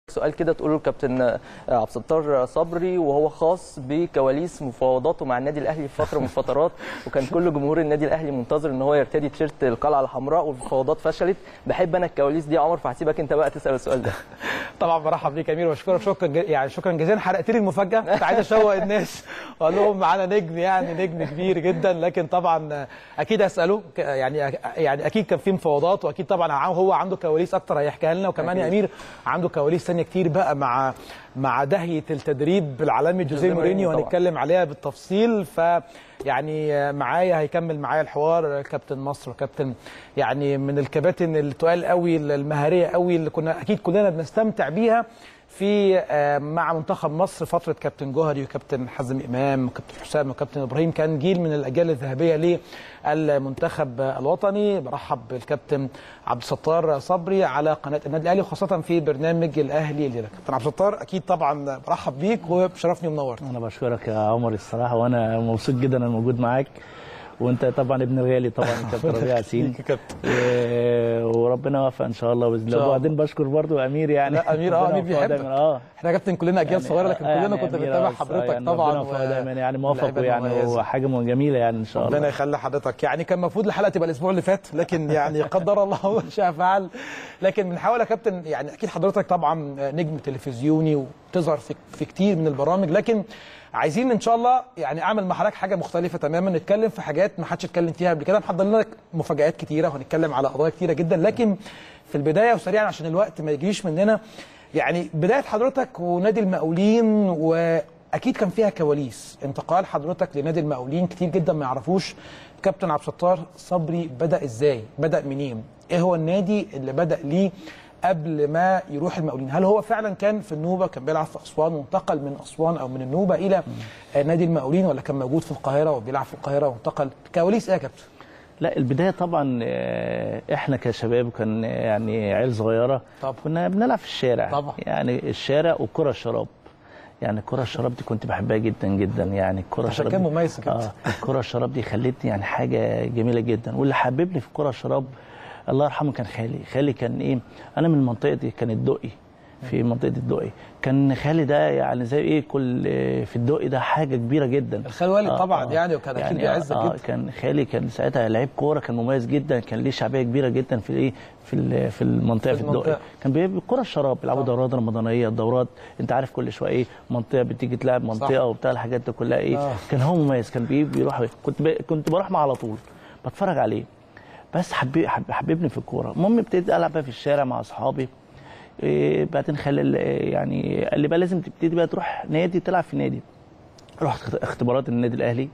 سؤال كده تقول له الكابتن عبد الستار صبري وهو خاص بكواليس مفاوضاته مع النادي الاهلي في فتره من الفترات وكان كل جمهور النادي الاهلي منتظر ان هو يرتدي تيشيرت القلعه الحمراء والمفاوضات فشلت بحب انا الكواليس دي يا عمر فهسيبك انت بقى تسال السؤال ده طبعا برحب بيك يا امير واشكرك شكرا ج- يعني شكرا جزيلا حرقت لي المفاجاه كنت عايز اشوق الناس واقول لهم معانا نجم يعني نجم كبير جدا لكن طبعا اكيد اساله ك- يعني يعني اكيد كان في مفاوضات واكيد طبعا هو عنده كواليس اكتر هيحكيها لنا وكمان يا أكيد. امير عنده كواليس ثانيه كتير بقى مع مع دهيه التدريب العالمي جوزيه جوزيه مورينيو مورينيو طبعا. وهنتكلم عليها بالتفصيل ف يعني معايا هيكمل معايا الحوار كابتن مصر وكابتن يعني من الكباتن التقال قوي المهاريه قوي اللي كنا اكيد كلنا بنستمتع بيها في آه، مع منتخب مصر فتره كابتن جوهري وكابتن حازم امام وكابتن حسام وكابتن ابراهيم كان جيل من الاجيال الذهبيه للمنتخب الوطني برحب بالكابتن عبد الستار صبري على قناه النادي الاهلي وخاصه في برنامج الاهلي الليله كابتن عبد الستار اكيد طبعا برحب بيك وبشرفني ومنورت انا بشكرك يا عمر الصراحه وانا مبسوط جدا انا موجود معاك وانت طبعا ابن الغالي طبعا كابتن ربيع ياسين يا كابتن. و- وربنا يوفق ان شاء الله باذن شاء الله الله. وبعدين بشكر برضو امير يعني لا امير اه ربنا امير يوفقه بيحبك دايما اه احنا يا كابتن كلنا اجيال صغيره لكن يعني كلنا كنت أمير بنتابع آه، حضرتك يعني طبعا ربنا يوفقه دايما يعني موفق واللعيبة يعني المميزة. وحاجه جميله يعني ان شاء ربنا الله يخلي حضرتك يعني كان المفروض الحلقه تبقى الاسبوع اللي فات لكن يعني قدر الله ما شاء فعل لكن بنحاول يا كابتن يعني اكيد حضرتك طبعا نجم تلفزيوني وتظهر في في كتير من البرامج لكن عايزين ان شاء الله يعني اعمل مع حضرتك حاجه مختلفه تماما نتكلم في حاجات ما حدش اتكلم فيها قبل كده محضر لنا مفاجات كتيره وهنتكلم على قضايا كتيره جدا لكن في البدايه وسريعا عشان الوقت ما يجيش مننا يعني بدايه حضرتك ونادي المقاولين واكيد كان فيها كواليس انتقال حضرتك لنادي المقاولين كتير جدا ما يعرفوش كابتن عبد الستار صبري بدا ازاي بدا منين ايه هو النادي اللي بدا ليه قبل ما يروح المقاولين هل هو فعلا كان في النوبه كان بيلعب في اسوان وانتقل من اسوان او من النوبه الى آه، نادي المقاولين ولا كان موجود في القاهره وبيلعب في القاهره وانتقل كواليس ايه يا كابتن لا البدايه طبعا آه، احنا كشباب كان يعني عيل صغيره طبعا. كنا بنلعب في الشارع طبعا. يعني الشارع وكره الشراب يعني الكره الشراب دي كنت بحبها جدا جدا يعني الكره عشان الشراب كان دي- مميز يا كابتن. اه الكره الشراب دي خلتني يعني حاجه جميله جدا واللي حببني في الكره الشراب الله يرحمه كان خالي خالي كان ايه انا من المنطقه دي كان الدقي في منطقه الدقي كان خالي ده يعني زي ايه كل في الدقي ده حاجه كبيره جدا الخال والد طبعا يعني وكان اكيد بيعزك آه جدا كان خالي كان ساعتها لعيب كوره كان مميز جدا كان ليه شعبيه كبيره جدا في الايه في ال- في المنطقه في في, المنطقة. الدقي كان بيلعب كره الشراب بيلعبوا دورات رمضانيه دورات انت عارف كل شويه ايه منطقه بتيجي تلعب منطقه وبتاع الحاجات دي كلها ايه آه. كان هو مميز كان بي- بيروح كنت ب... كنت بروح معاه على طول بتفرج عليه بس حبي حب... حببني في الكوره المهم ابتديت العب بقى في الشارع مع اصحابي إيه بعدين خلى يعني قال لي بقى لازم تبتدي بقى تروح نادي تلعب في نادي رحت اختبارات النادي الاهلي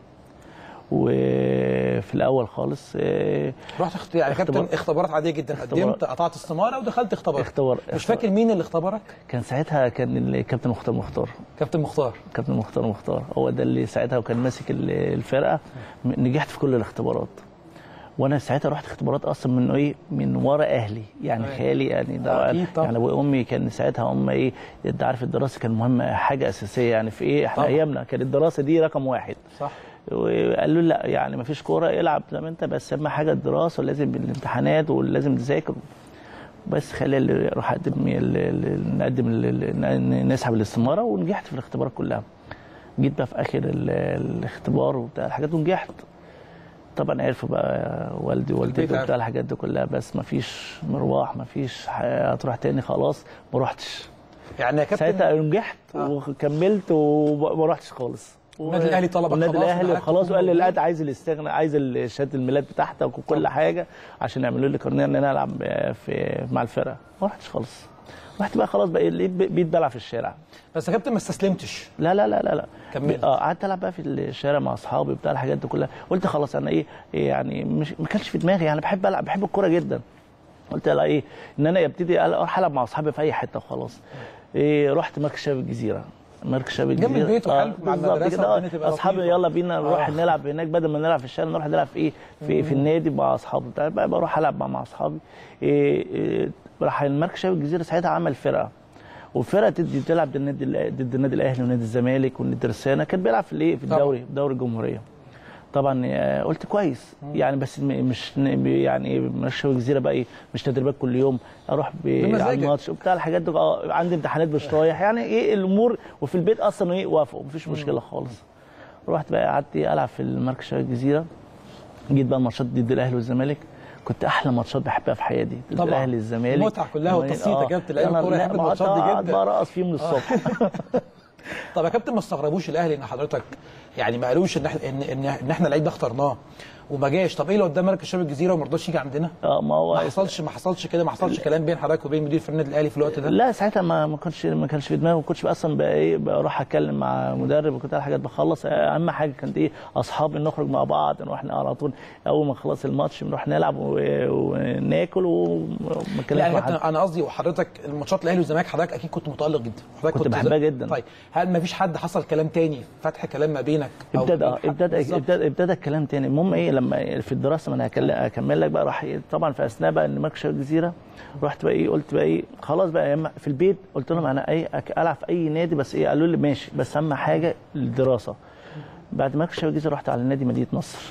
وفي الاول خالص إيه، رحت اخت... يعني كابتن اختبار- اختبارات عاديه جدا اختبار- قدمت قطعت استماره ودخلت اختبار اختبار مش فاكر مين اللي اختبرك كان ساعتها كان الكابتن مختار مختار كابتن مختار كابتن مختار مختار هو ده اللي ساعتها وكان ماسك ال- الفرقه نجحت في كل الاختبارات وانا ساعتها رحت اختبارات اصلا من ايه من ورا اهلي يعني أيوة. خالي يعني ده أكيد طبعا. يعني ابويا وامي كان ساعتها هم ايه انت عارف الدراسه كان مهم حاجه اساسيه يعني في ايه احنا طبعا. ايامنا كانت الدراسه دي رقم واحد صح وقالوا لا يعني ما فيش كوره العب زي ما انت بس اهم حاجه الدراسه ولازم الامتحانات ولازم تذاكر بس خلي اللي روح اقدم ال- ال- نقدم ال- ال- نسحب الاستماره ونجحت في الاختبارات كلها جيت بقى في اخر ال- الاختبار وبتاع الحاجات ونجحت طبعا عرفوا بقى والدي ووالدتي البيت وبتاع الحاجات دي كلها بس ما فيش مروح ما فيش هتروح تاني خلاص ما رحتش يعني يا كابتن ساعتها نجحت آه. وكملت وما رحتش خالص النادي الأهلي طلبك النادي خلاص الاهلي وحضرتك خلاص تكون وقال لي موجود. لا عايز الاستغناء عايز ال- شهاده الميلاد بتاعتك وكل حاجه عشان يعملوا لي قرنيه ان انا العب في مع الفرقه ما رحتش خالص رحت بقى خلاص بقى لقيت بقيت بلعب في الشارع بس يا كابتن ما استسلمتش لا لا لا لا لا كملت. اه قعدت العب بقى في الشارع مع اصحابي بتاع الحاجات دي كلها قلت خلاص انا ايه إيه يعني مش ما كانش في دماغي يعني بحب العب بحب الكوره جدا قلت لا ايه ان انا ابتدي اروح العب مع اصحابي في اي حته وخلاص إيه رحت مركز شباب الجزيره مركز شباب جنب الجزيره البيت وحلو مع بالظبط المدرسة كده. آه، والدنيا تبقى اصحابي لطيفة. يلا بينا نروح آه. نلعب هناك بدل ما نلعب في الشارع نروح نلعب في ايه في, في النادي مع اصحابي بتاع بقى بروح العب مع, مع اصحابي إيه إيه راح المركز شباب الجزيره ساعتها عمل فرقه والفرقه تدي تلعب ضد النادي الأ- ضد النادي الاهلي ونادي الزمالك ونادي الترسانه كان بيلعب في الايه في طبعا. الدوري في دوري الجمهوريه طبعا آه، قلت كويس يعني بس م- مش ن- يعني مش هو جزيره بقى ايه مش تدريبات كل يوم اروح ب- بمزاجك. على الماتش وبتاع الحاجات دي اه عندي امتحانات مش رايح يعني ايه الامور وفي البيت اصلا ايه وافقوا مفيش مشكله خالص رحت بقى قعدت إيه العب في المركز شباب الجزيره جيت بقى ماتشات ضد الاهلي والزمالك كنت احلى ماتشات بحبها في حياتي ضد طبعاً. الاهلي الزمالك المتعة كلها والتصفيق يا كابتن، لعيب أنا الكورة لا، يحب بقعد- الماتشات دي أقعد جدا. بقى ارقص فيهم للصبح طب يا كابتن ما استغربوش الاهلي ان حضرتك يعني ما قالوش ان احنا ان, إن, إن احنا اللعيب ده اخترناه وما جاش طب ايه لو قدام مركز شباب الجزيره وما رضاش يجي عندنا؟ اه ما ما هو حصلش ما حصلش كده ما حصلش كلام بين حضرتك وبين مدير فني النادي الاهلي في الوقت ده؟ لا ساعتها ما ما كانش ما كانش في دماغي ما كنتش بقى اصلا بقى ايه بروح اتكلم مع مدرب وكنت على حاجات بخلص اهم حاجه كانت ايه اصحاب نخرج مع بعض نروح على طول اول ما نخلص الماتش نروح نلعب و- وناكل وما لا نتكلمش يا مع كابتن حد انا قصدي وحضرتك الماتشات الاهلي والزمالك حضرتك اكيد كنت متالق جدا حضرتك كنت بحبها جدا. طيب هل ما فيش حد حصل كلام تاني فتح كلام ما بينك أو ابتدى بين اه حد؟ ابتدى بالظبط. ابتدى ابتدى الكلام تاني المهم ايه لما في الدراسه ما انا هكل- هكمل لك بقى راح إيه، طبعا في اثناء بقى ان مركز شباب الجزيره رحت بقى ايه قلت بقى ايه خلاص بقى يا اما في البيت قلت لهم انا اي أك- العب في اي نادي بس ايه قالوا لي ماشي بس اهم حاجه الدراسه بعد مركز شباب الجزيره رحت على نادي مدينه نصر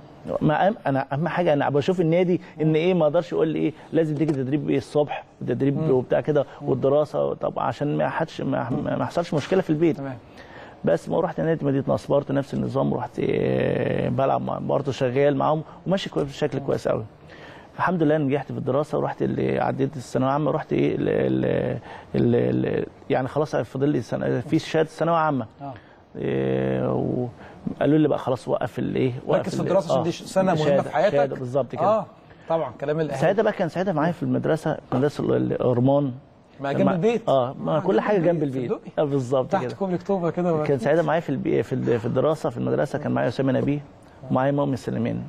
ما أهم- انا اهم حاجه انا بشوف النادي ان ايه ما اقدرش يقول لي ايه لازم تيجي تدريب ايه الصبح وتدريب وبتاع كده والدراسه طب عشان ما حدش ما ما يحصلش مشكله في البيت تمام بس ما رحت نادي مدينه نصر برضه نفس النظام رحت آه، بلعب مع- برضه شغال معاهم وماشي كويس بشكل كويس قوي الحمد لله نجحت في الدراسه ورحت اللي عديت الثانويه العامه رحت ايه ال ال ال ال يعني خلاص فاضل لي سنه في شهاده ثانويه عامه اه إيه وقالوا لي بقى خلاص وقف الايه وقف ركز في ال- الدراسه عشان آه، دي سنه مهمه شهادة- في حياتك شهادة بالظبط كده اه طبعا كلام الاهلي ساعتها بقى كان ساعتها معايا في المدرسه مدرسه ال- الأرمان ما جنب البيت اه ما آه، كل حاجه جنب البيت الدقي. آه بالظبط تحت كده كوبري اكتوبر كده كان ساعتها معايا في البي... في ال- في الدراسه في المدرسه كان معايا اسامه نبيه ومعايا مؤمن سليمان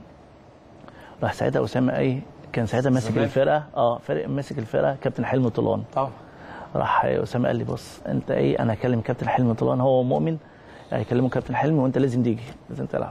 راح ساعتها اسامه ايه كان ساعتها ماسك زمان. الفرقه اه فرق ماسك الفرقه كابتن حلمي طولان طبعا راح اسامه قال لي بص انت ايه انا هكلم كابتن حلمي طولان هو مؤمن هيكلمه كابتن حلمي وانت لازم تيجي لازم تلعب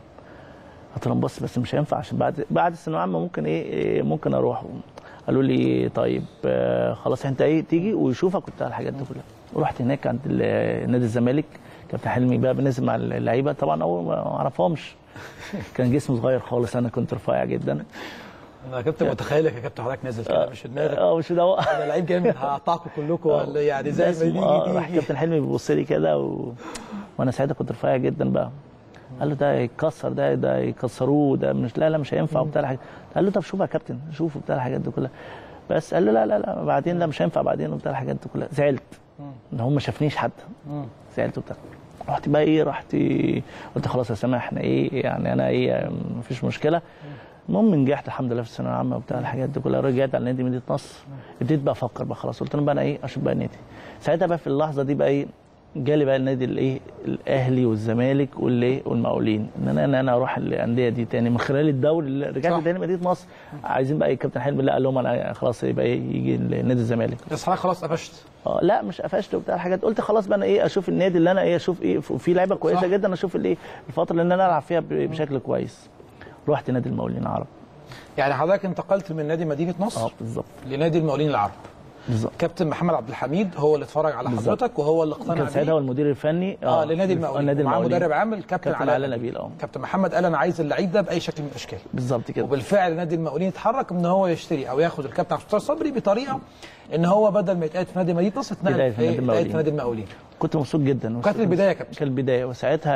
قلت لهم بص بس مش هينفع عشان بعد بعد الثانويه العامه ممكن ايه, إيه ممكن اروح قالوا لي طيب آه خلاص انت ايه تيجي ويشوفك وبتاع الحاجات دي كلها ورحت هناك عند ال- نادي الزمالك كابتن حلمي بقى بنزل مع اللعيبه طبعا اول ما اعرفهمش كان جسمه صغير خالص انا كنت رفيع جدا انا كنت متخيلك يا كابتن حضرتك نازل كده مش في دماغك اه مش ده انا لعيب جامد هقطعكم كلكم ولا يعني زي ما بس- يجي آه، راح يجي كابتن حلمي بيبص لي كده و... وانا ساعتها كنت رفيع جدا بقى قال له ده يتكسر ده ده يكسروه ده مش لا لا مش هينفع وبتاع الحاجات قال له طب شوف يا كابتن شوف بتاع الحاجات دي كلها بس قال له لا لا لا بعدين لا مش هينفع بعدين وبتاع الحاجات دي كلها زعلت ان هم ما شافنيش حتى زعلت وبتاع رحت بقى ايه رحت قلت خلاص يا سامح احنا ايه يعني انا ايه مفيش مشكله المهم نجحت الحمد لله في الثانويه العامه وبتاع الحاجات دي كلها رجعت على نادي مدينه نصر ابتديت بقى افكر بقى خلاص قلت لهم بقى انا ايه اشوف بقى نادي ساعتها بقى في اللحظه دي بقى ايه جالي بقى النادي الايه الاهلي والزمالك والايه والمقاولين ان انا ان انا اروح الانديه دي تاني من خلال الدوري اللي صح. رجعت تاني مدينه نصر عايزين بقى ايه كابتن حلمي لا قال لهم انا خلاص يبقى ايه يجي نادي الزمالك بس حضرتك خلاص قفشت اه لا مش قفشت وبتاع الحاجات قلت خلاص بقى انا ايه اشوف النادي اللي انا ايه اشوف ايه في لعيبه كويسه صح. جدا اشوف الايه الفتره اللي انا العب فيها ب- بشكل كويس رحت نادي المقاولين العرب يعني حضرتك انتقلت من نادي مدينه اه نصر بالظبط لنادي المقاولين العرب بالظبط كابتن محمد عبد الحميد هو اللي اتفرج على بالظبط. حضرتك وهو اللي اقتنع كان ساعتها هو بيه المدير الفني اه لنادي المقاولين نادي ومعاه المقاولين مدرب عام الكابتن كابتن علاء نبيل اه كابتن محمد قال انا عايز اللعيب ده باي شكل من الاشكال بالظبط كده وبالفعل نادي المقاولين اتحرك ان هو يشتري او ياخد الكابتن عبد الستار صبري بطريقه ان هو بدل ما يتقعد في نادي مدينه نصر اتنقل يتقعد في نادي إيه؟ المقاولين. يتقعد في نادي المقاولين كنت مبسوط جدا وكانت البداية يا كابتن. كانت البدايه وساعتها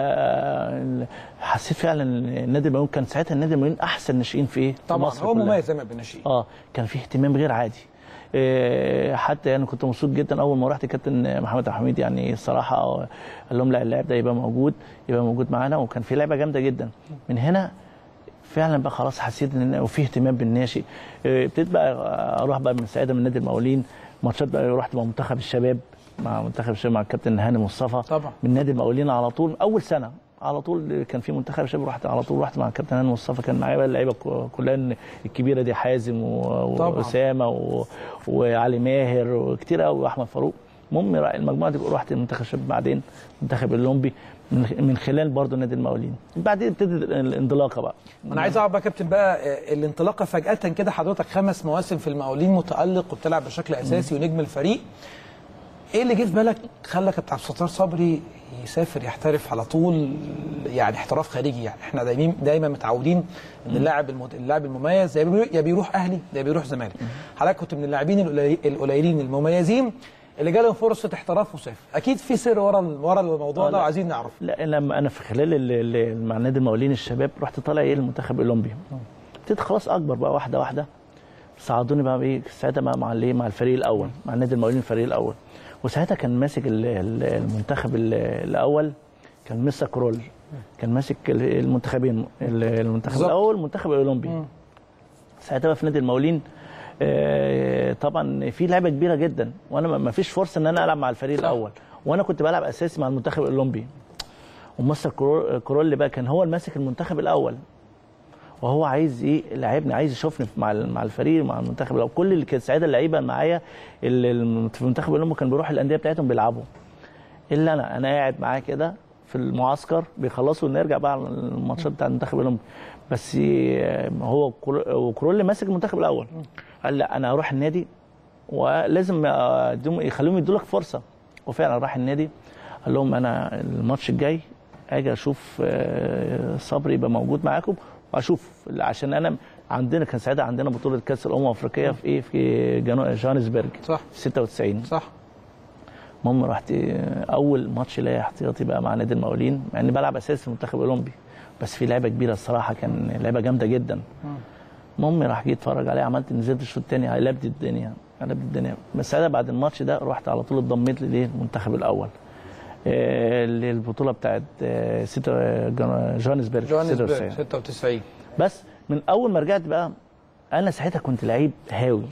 آه، حسيت فعلا ان النادي المقاولين كان ساعتها النادي المقاولين احسن ناشئين في ايه؟ في طبعا مصر هو كلها. مميز زي ما بالناشئين اه كان في اهتمام غير عادي إيه، حتى يعني كنت مبسوط جدا اول ما رحت كابتن محمد عبد الحميد يعني الصراحه آه، قال لهم لا اللاعب ده يبقى موجود يبقى موجود معانا وكان في لعبه جامده جدا من هنا فعلا بقى خلاص حسيت ان وفي اهتمام بالناشئ إيه، ابتديت بقى اروح بقى من ساعتها من نادي المقاولين ماتشات بقى رحت مع منتخب الشباب مع منتخب الشباب مع الكابتن هاني مصطفى طبعا. من نادي المقاولين على طول اول سنه على طول كان في منتخب شباب رحت على طول رحت مع الكابتن هاني مصطفى كان معايا بقى اللعيبه ك- كلها الكبيره دي حازم و- طبعا. واسامه و... وعلي ماهر وكتير قوي واحمد فاروق المهم رأي المجموعه دي رحت منتخب الشباب بعدين منتخب الاولمبي من من خلال برضه نادي المقاولين بعدين ابتدت الانطلاقه بقى انا عايز اعرف بقى يا كابتن بقى آه، الانطلاقه فجاه كده حضرتك خمس مواسم في المقاولين متالق وبتلعب بشكل اساسي ونجم الفريق ايه اللي جه في بالك خلى كابتن عبد الستار صبري يسافر يحترف على طول يعني احتراف خارجي يعني احنا دايما دايما متعودين ان اللاعب المت... اللاعب المميز يا بيروح- يا بيروح اهلي يا بيروح زمالك حضرتك كنت من اللاعبين القليل- القليلين المميزين اللي جالهم فرصه احتراف وسافر اكيد في سر ورا ال- ورا الموضوع آه، ده لا. وعايزين نعرف لا لما انا في خلال ال- ال- مع نادي المقاولين الشباب رحت طالع ايه المنتخب الاولمبي ابتديت خلاص اكبر بقى واحده واحده صعدوني بقى ايه ساعتها بقى مع الايه مع الفريق الاول مع نادي المقاولين الفريق الاول وساعتها كان ماسك ال- ال- المنتخب ال- الاول كان ميسا كرول كان ماسك ال- المنتخبين ال- المنتخب بالظبط. الاول والمنتخب الاولمبي ساعتها بقى في نادي المقاولين آه، طبعا في لعبه كبيره جدا وانا ما- ما فيش فرصه ان انا العب مع الفريق الاول وانا كنت بلعب اساسي مع المنتخب الاولمبي ومستر كرول- كرول بقى كان هو اللي ماسك المنتخب الاول وهو عايز ايه لعبني عايز يشوفني مع ال- مع الفريق مع المنتخب الاول كل اللي كانت سعيده اللعيبه معايا اللي الم- في المنتخب الاولمبي كان بيروح الانديه بتاعتهم بيلعبوا الا انا انا قاعد معاه كده في المعسكر بيخلصوا ونرجع بقى على الماتشات بتاع المنتخب الاولمبي بس آه، هو كرو- وكرول ماسك المنتخب الاول قال لا انا اروح النادي ولازم آه، أديهم- يخليهم يدوا لك فرصه وفعلا راح النادي قال لهم انا الماتش الجاي اجي اشوف آه، صبري يبقى موجود معاكم واشوف عشان انا عندنا كان ساعتها عندنا بطوله كاس الامم الافريقيه في ايه في جنو- جوهانسبرج صح في 96 صح المهم رحت اول ماتش ليا احتياطي بقى مع نادي المقاولين مع اني بلعب اساسي في المنتخب الاولمبي بس في لعبه كبيره الصراحه كان لعبه جامده جدا المهم راح جيت اتفرج عليه عملت نزلت الشوط الثاني قلبت الدنيا قلبت الدنيا بس انا بعد الماتش ده رحت على طول اتضميت للايه المنتخب الاول آه، للبطوله بتاعت آه، ستة- جوهان- جوهانسبرج جوهانسبرج 96. 96 بس من اول ما رجعت بقى انا ساعتها كنت لعيب هاوي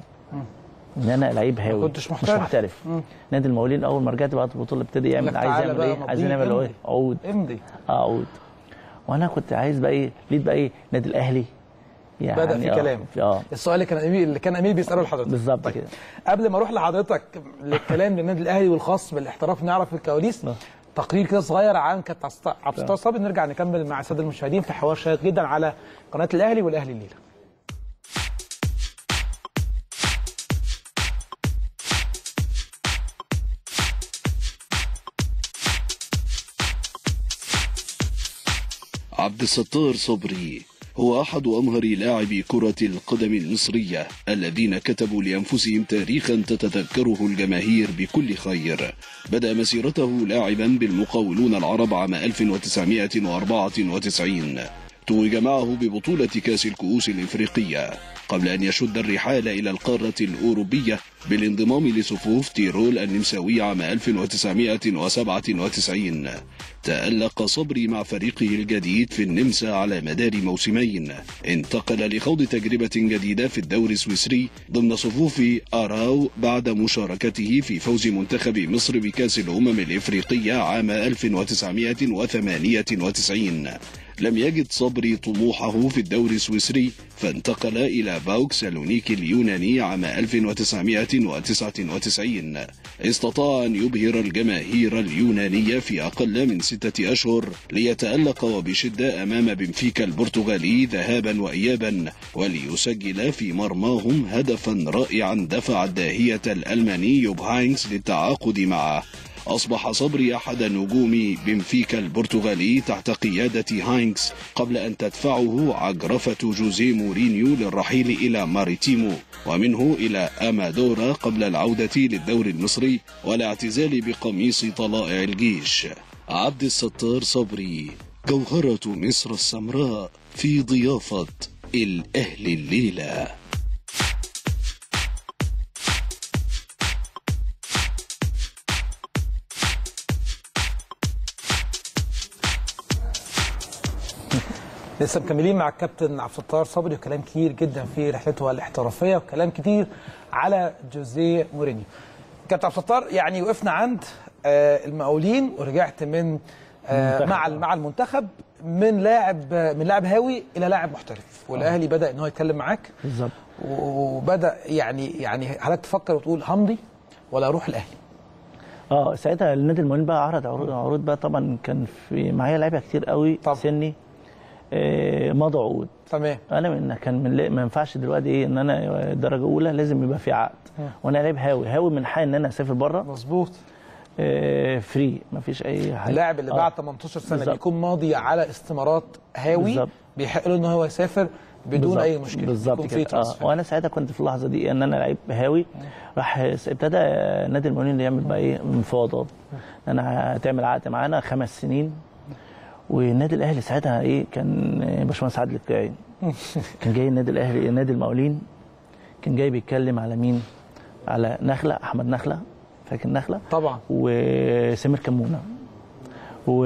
ان انا لعيب هاوي كنتش مش محترف. محترف نادي المقاولين اول ما رجعت بعد البطوله ابتدي يعمل لك عايز تعالى يعمل بقى ايه مضيق، عايزين نعمل ايه امضي. عقود امضي اه عقود وانا كنت عايز بقى ايه ليد بقى ايه نادي الاهلي يعني بدأ في آه، كلام. اه السؤال اللي كان امير اللي كان امير بيساله لحضرتك بالظبط كده قبل ما اروح لحضرتك للكلام للنادي الاهلي والخاص بالاحتراف نعرف الكواليس آه. تقرير كده صغير عن كابتن عبد عبد الستار صابر نرجع نكمل مع الساده المشاهدين في حوار شيق جدا على قناه الاهلي والاهلي الليله عبد الستار صبري هو أحد أمهر لاعبي كرة القدم المصرية الذين كتبوا لأنفسهم تاريخا تتذكره الجماهير بكل خير بدأ مسيرته لاعبا بالمقاولون العرب عام 1994 توج معه ببطولة كأس الكؤوس الإفريقية قبل أن يشد الرحال إلى القارة الأوروبية بالانضمام لصفوف تيرول النمساوي عام 1997 تألق صبري مع فريقه الجديد في النمسا على مدار موسمين انتقل لخوض تجربة جديدة في الدوري السويسري ضمن صفوف آراو بعد مشاركته في فوز منتخب مصر بكأس الأمم الإفريقية عام 1998 لم يجد صبري طموحه في الدوري السويسري فانتقل إلى باوك سالونيكي اليوناني عام 1999 استطاع أن يبهر الجماهير اليونانية في أقل من ستة أشهر ليتألق وبشدة أمام بنفيكا البرتغالي ذهابا وإيابا وليسجل في مرماهم هدفا رائعا دفع الداهية الألماني يوب هاينكس للتعاقد معه أصبح صبري أحد نجوم بنفيكا البرتغالي تحت قيادة هاينكس قبل أن تدفعه عجرفة جوزيه مورينيو للرحيل إلى ماريتيمو ومنه إلى أمادورا قبل العودة للدور المصري والاعتزال بقميص طلائع الجيش عبد الستار صبري جوهرة مصر السمراء في ضيافة الأهل الليلة لسه مكملين مع الكابتن عبد الستار صبري وكلام كتير جدا في رحلته الاحترافيه وكلام كتير على جوزيه مورينيو. كابتن عبد الستار يعني وقفنا عند آه، المقاولين ورجعت من آه، المنتخب. مع مع المنتخب من لاعب من لاعب هاوي الى لاعب محترف والاهلي بدا ان هو يتكلم معاك بالظبط وبدا يعني يعني حضرتك تفكر وتقول همضي ولا اروح الاهلي اه ساعتها النادي المقاولين بقى عرض عروض, عروض بقى طبعا كان في معايا لعيبه كتير قوي طبعا. سني آه، مضى عقود تمام انا من كان من ما ينفعش دلوقتي ايه ان انا درجه اولى لازم يبقى في عقد وانا لعيب هاوي هاوي من حق ان انا اسافر بره مظبوط آه، فري ما فيش اي حاجه اللاعب اللي آه. بعد 18 سنه بالظبط. بيكون ماضي على استمارات هاوي بالظبط. بيحق له ان هو يسافر بدون بالظبط. اي مشكله بالظبط يكون في كده اه ترانسفير. وانا ساعتها كنت في اللحظه دي ان انا لعيب هاوي راح ابتدى نادي المقاولين يعمل بقى ايه مفاوضات انا هتعمل عقد معانا خمس سنين والنادي الاهلي ساعتها ايه كان باشمهندس عادل القيعي كان جاي النادي الاهلي نادي المقاولين كان جاي بيتكلم على مين؟ على نخله احمد نخله فاكر نخله؟ طبعا وسمير كمونه و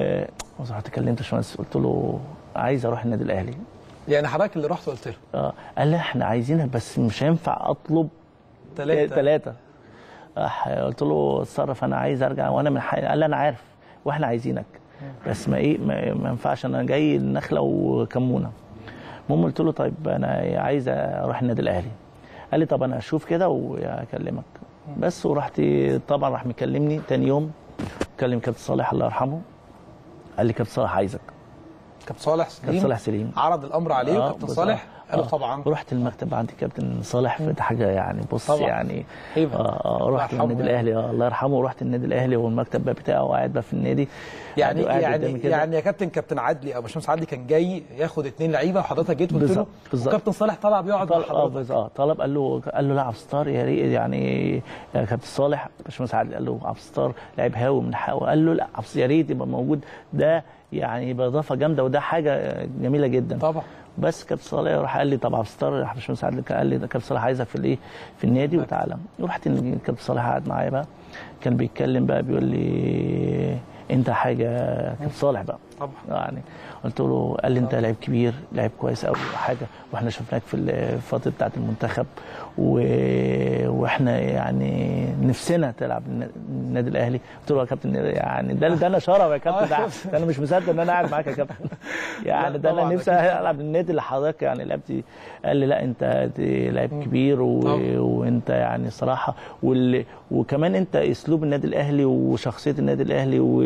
رحت كلمت باشمهندس قلت له عايز اروح النادي الاهلي يعني حضرتك اللي رحت وقلت له اه قال لي احنا عايزينك بس مش هينفع اطلب ثلاثه ثلاثة راح قلت له اتصرف انا عايز ارجع وانا من حي... قال لي انا عارف واحنا عايزينك بس ما ايه ما, ما ينفعش انا جاي النخله وكمونه المهم قلت له طيب انا عايز اروح النادي الاهلي قال لي طب انا اشوف كده واكلمك بس ورحت طبعا راح مكلمني تاني يوم كلم كابتن صالح الله يرحمه قال لي كابتن صالح عايزك كابتن صالح سليم كابتن صالح سليم عرض الامر عليه آه، وكابتن بالظبط. صالح قال له آه. طبعا رحت المكتب عند كابتن صالح في حاجه يعني بص طبعا. يعني هيبة. آه آه رحت الله النادي يرحمه الاهلي آه الله يرحمه ورحت النادي الاهلي والمكتب بقى بتاعه قاعد بقى في النادي يعني قاعد يعني قدامي كده. يعني يا كابتن كابتن عدلي او باشمهندس عدلي كان جاي ياخد اثنين لعيبه وحضرتك جيت قلت له بالظبط، بالظبط. وكابتن صالح طلع بيقعد مع طلب اه حضرتك بس- اه طلب قال له قال له لا عبد الستار يا ريت يعني يا كابتن صالح باشمهندس عادل قال له عبد الستار لعيب هاوي من حقه قال له لا عبد الستار يا ريت يبقى موجود ده يعني يبقى اضافه جامده وده حاجه جميله جدا طبعا بس كابتن صالح راح قال لي طب عبد الستار راح باشمهندس عادل قال لي ده كابتن صالح عايزك في الايه في النادي وتعالى ورحت كابتن صالح قعد معايا بقى كان بيتكلم بقى بيقول لي انت حاجه كابتن صالح بقى طبعا يعني قلت له قال لي انت لعيب كبير لعيب كويس قوي حاجه واحنا شفناك في الفتره بتاعه المنتخب و... واحنا يعني نفسنا تلعب النا- النادي الاهلي قلت له يا كابتن يعني ده ده انا شرف يا كابتن ده, ده انا مش مصدق ان انا قاعد معاك يا كابتن يعني لا ده انا طبعاً نفسي العب النادي اللي حضرتك يعني لعبت قال لي لا انت دي لعيب كبير و... طبعاً. وانت يعني صراحه وال... وكمان انت اسلوب النادي الاهلي وشخصيه النادي الاهلي و...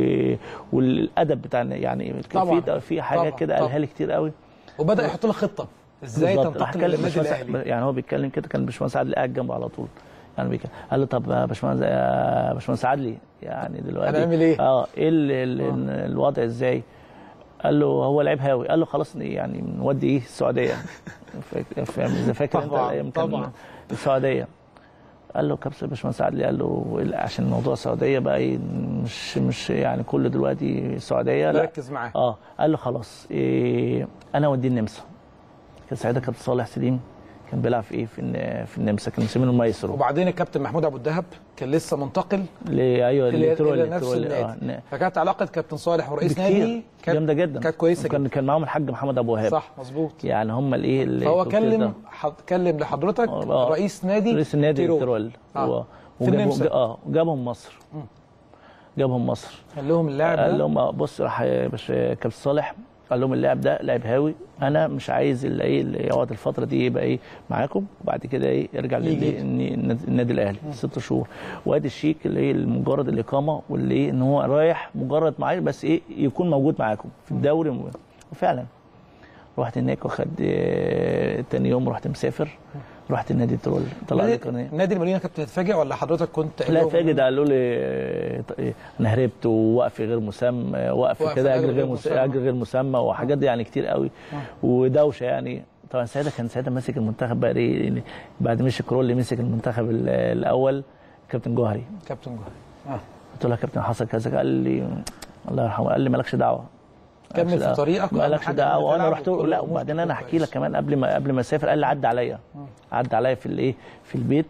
والادب بتاع يعني طبعاً. في في حاجات طبعاً. كده قالها لي كتير قوي وبدا يحط لك خطه ازاي بالظبط. راح تنتقل كلم للنادي باشمهندس- الاهلي يعني هو بيتكلم كده كان باشمهندس عادل قاعد جنبه على طول يعني بيتكلم قال له طب يا باشمهندس يا باشمهندس عادلي يعني دلوقتي هنعمل إيه؟ اه ايه ال... ال... الوضع ازاي؟ قال له هو لعيب هاوي قال له خلاص يعني نودي ايه السعوديه فاك- فاهم اذا فاكر انت طبعاً، الايام كان طبعاً. السعوديه قال له كابتن باشمهندس عادلي قال له عشان موضوع السعوديه بقى إيه مش مش يعني كل دلوقتي السعوديه لا ركز معاه اه قال له خلاص إيه انا اوديه النمسا كان ساعتها كابتن صالح سليم كان بيلعب في ايه في الن- في النمسا كان مسمينه المايسترو وبعدين الكابتن محمود ابو الدهب كان لسه منتقل ل- ايوه الى الترول- إلى نفس الترول- آه، النادي ن- فكانت علاقه كابتن صالح ورئيس نادي بكتير كانت جامده جدا كانت كويسه كان كان معاهم الحاج محمد ابو وهاب صح مظبوط يعني هم الايه اللي فهو كنت ده. كلم حض... كلم لحضرتك آه. رئيس نادي رئيس النادي تيرول. الترول آه. هو في وجابهم- النمسا. اه جابهم مصر جابهم مصر قال لهم اللاعب قال ده لهم آه، بص راح يا باش كابتن صالح قال لهم اللاعب ده لاعب هاوي انا مش عايز اللي ايه اللي يقعد الفتره دي يبقى ايه معاكم وبعد كده ايه يرجع يجي. للنادي النادي الاهلي ست شهور وادي الشيك اللي ايه مجرد الاقامه واللي ايه ان هو رايح مجرد معايا بس ايه يكون موجود معاكم في الدوري وفعلا رحت هناك واخد آه، تاني يوم رحت مسافر رحت النادي ترول طلع لي نادي, قناه نادي المدينه كابتن اتفاجئ ولا حضرتك كنت قايل لا لهم- فاجد قالوا لي آه، ط- انا هربت ووقف غير مسمى وقف وقف كده أجر اجر غير غير مس- مسمى. اجر غير مسمى وحاجات دي يعني كتير قوي ودوشه يعني طبعا ساعتها كان ساعتها ماسك المنتخب بقى ايه بعد مشي كرول اللي مسك المنتخب ال- الاول كابتن جوهري كابتن جوهري اه قلت له يا كابتن حصل كذا قال لي الله يرحمه قال لي مالكش دعوه كمل مالكش في دعوة. طريقك وأهم مالكش حاجة دعوه إنك وانا تلعب رحت له وكل لا الأمور وبعدين تكون انا احكي كويس. لك كمان قبل ما قبل ما اسافر قال لي عدى عليا عدى عليا في الايه في البيت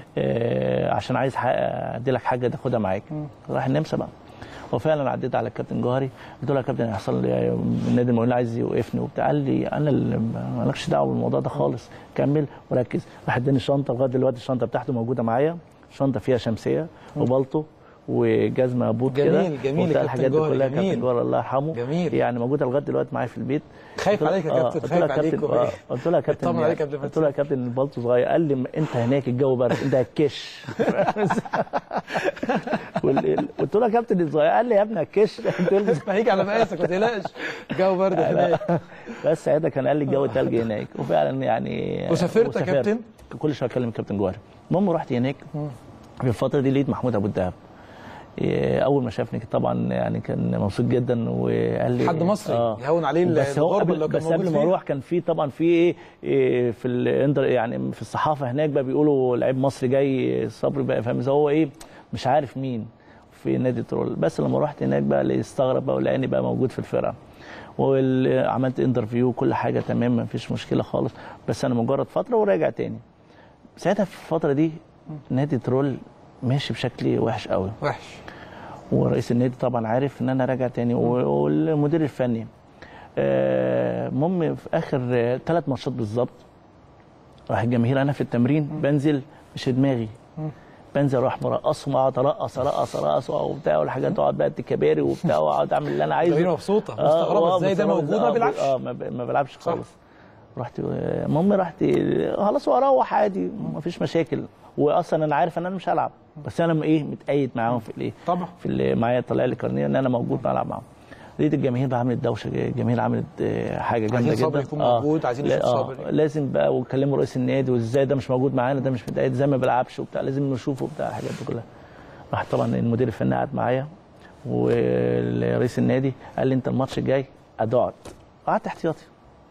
آه عشان عايز حق- ادي لك حاجه تاخدها معاك راح النمسا بقى وفعلا عديت على الكابتن جوهري قلت له يا كابتن هيحصل لي النادي المقاولين عايز يوقفني وبتاع قال لي انا اللي مالكش دعوه بالموضوع ده خالص كمل وركز راح اداني شنطه لغايه دلوقتي الشنطه بتاعته موجوده معايا شنطه فيها شمسيه وبلطو وجزمه بوت كده جميل، جميل وبتاع يا الحاجات دي كابتن كلها جوهري، جميل. كابتن جوهر الله يرحمه جميل. يعني موجوده لغايه دلوقتي معايا في البيت خايف قلت له- عليك يا آه، كابتن، قلت خايف له يا عليك كابتن وإيه؟ آه، قلت له يا كابتن اطمن عليك قبل ما قلت له يا كابتن البلطو صغير قال لي انت هناك الجو برد انت هتكش وال- قلت له يا كابتن الصغير قال لي يا ابني هتكش تلبس ما هيجي على مقاسك ما تقلقش جو برد هناك بس ساعتها كان قال لي الجو تلج هناك وفعلا يعني وسافرت يا كابتن؟ كل شويه اكلم كابتن جوهري المهم رحت هناك في الفتره دي لقيت محمود ابو الدهب إيه، اول ما شافني طبعا يعني كان مبسوط جدا وقال لي حد مصري يهون عليه بس هو الغربة قبل اللي كان بس موجود قبل ما فيها. اروح كان في طبعا في ايه إيه في الاندر يعني في الصحافه هناك بقى بيقولوا لعيب مصري جاي صبري بقى فاهم إزاي؟ هو ايه مش عارف مين في نادي ترول بس لما رحت هناك بقى اللي استغرب بقى ولقاني بقى موجود في الفرقه وعملت انترفيو كل حاجه تمام ما فيش مشكله خالص بس انا مجرد فتره وراجع تاني ساعتها في الفتره دي نادي ترول ماشي بشكل وحش قوي وحش ورئيس النادي طبعا عارف ان انا راجع تاني و- والمدير الفني آه، المهم في اخر ثلاث ماتشات بالظبط راح الجماهير انا في التمرين بنزل مش في دماغي بنزل اروح مرقصهم اقعد ارقص ارقص ارقص وبتاع والحاجات اقعد بقى الكباري وبتاع واقعد اعمل اللي انا عايزه الجماهير مبسوطة، آه، مستغربة آه، إزاي ده مستغربة موجود إزاي- ما آه، بيلعبش. اه ما ب- ما بلعبش خالص رحت المهم رحت خلاص واروح عادي ما فيش مشاكل واصلا انا عارف ان انا مش هلعب بس انا ايه متأيد معاهم في الايه طبعا. في اللي معايا طلع لي قرنيه ان انا موجود بلعب معاهم لقيت الجماهير بقى عملت دوشه الجماهير عملت آه، حاجه جامده عايزين جدا صبري يكون موجود، عايزين لا- نشوف صبري. لازم بقى وكلموا رئيس النادي وازاي ده مش موجود معانا ده مش متأيد ازاي ما بيلعبش وبتاع لازم نشوفه وبتاع الحاجات دي كلها راح طبعا المدير الفني قعد معايا ورئيس النادي قال لي انت الماتش الجاي ادعت قعدت احتياطي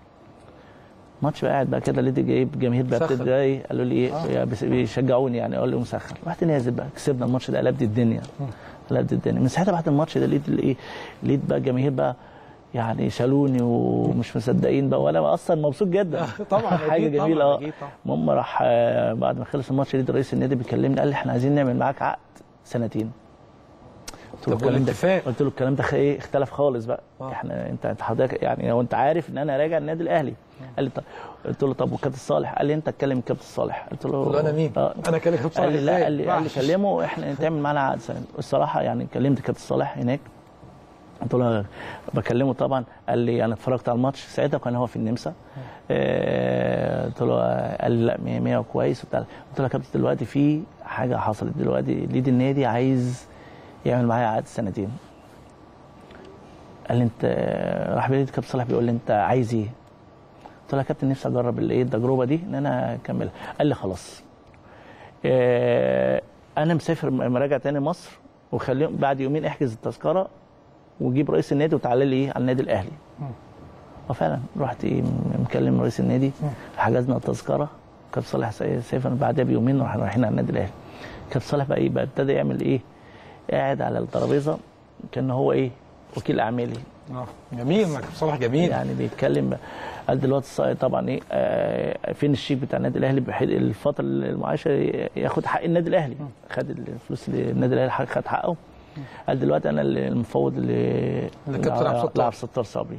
ماتش بقى قاعد بقى كده لقيت جايب جماهير بقى سخن. بتبدا ايه قالوا لي ايه بيس- بيشجعوني يعني اقول لهم مسخن رحت نازل بقى كسبنا الماتش ده قلبت الدنيا قلبت الدنيا من ساعتها بعد الماتش ده لقيت الايه لقيت بقى الجماهير بقى يعني شالوني ومش مصدقين بقى وانا اصلا مبسوط جدا طبعاً، حاجه أكيد طبعاً، جميله اه أكيد طبعاً. المهم راح آه، بعد ما خلص الماتش لقيت رئيس النادي بيكلمني قال لي احنا عايزين نعمل معاك عقد سنتين قلت له طب الكلام ده والاتفاق؟ قلت له الكلام ده خ- ايه اختلف خالص بقى آه. احنا انت انت حضرتك يعني لو انت عارف ان انا راجع النادي الاهلي قال لي طب قلت له طب وكابتن صالح قال لي انت اتكلم كابتن صالح قلت له قلت له أنا مين؟ اه أنا كلم كابتن قال لي صالح لا إزاي؟ قال لي قال لي وحش. كلمه احنا تعمل معانا عقد سنه الصراحه يعني كلمت كابتن صالح هناك قلت له بكلمه طبعا قال لي انا اتفرجت على الماتش ساعتها كان هو في النمسا آه، قلت له قال لي لا 100 100 كويس وبتاع قلت له يا كابتن دلوقتي في حاجه حصلت دلوقتي ليد النادي عايز يعمل معايا عقد سنتين قال لي انت راح بيقول لي كابتن صالح بيقول لي انت عايز ايه؟ قلت له يا كابتن نفسي اجرب الايه التجربه دي ان انا اكملها قال لي خلاص آه، انا مسافر مراجع تاني مصر وخليهم بعد يومين احجز التذكره وجيب رئيس النادي وتعالى لي ايه على النادي الاهلي وفعلا رحت ايه مكلم رئيس النادي حجزنا التذكره كابتن صالح سافر بعدها بيومين رحنا رايحين على النادي الاهلي كابتن صالح بقى ايه بقى ابتدى يعمل ايه قاعد على الترابيزه كان هو ايه وكيل اعمالي آه. جميل ما كابتن صالح جميل يعني بيتكلم بقى. قال دلوقتي الص- طبعا ايه آه فين الشيك بتاع النادي الاهلي بحيث الفتره المعاشه ياخد حق النادي الاهلي خد الفلوس اللي النادي الاهلي حق- خد حقه قال دلوقتي انا اللي المفوض ل- لكابتن عبد الستار. لعبد الستار صبري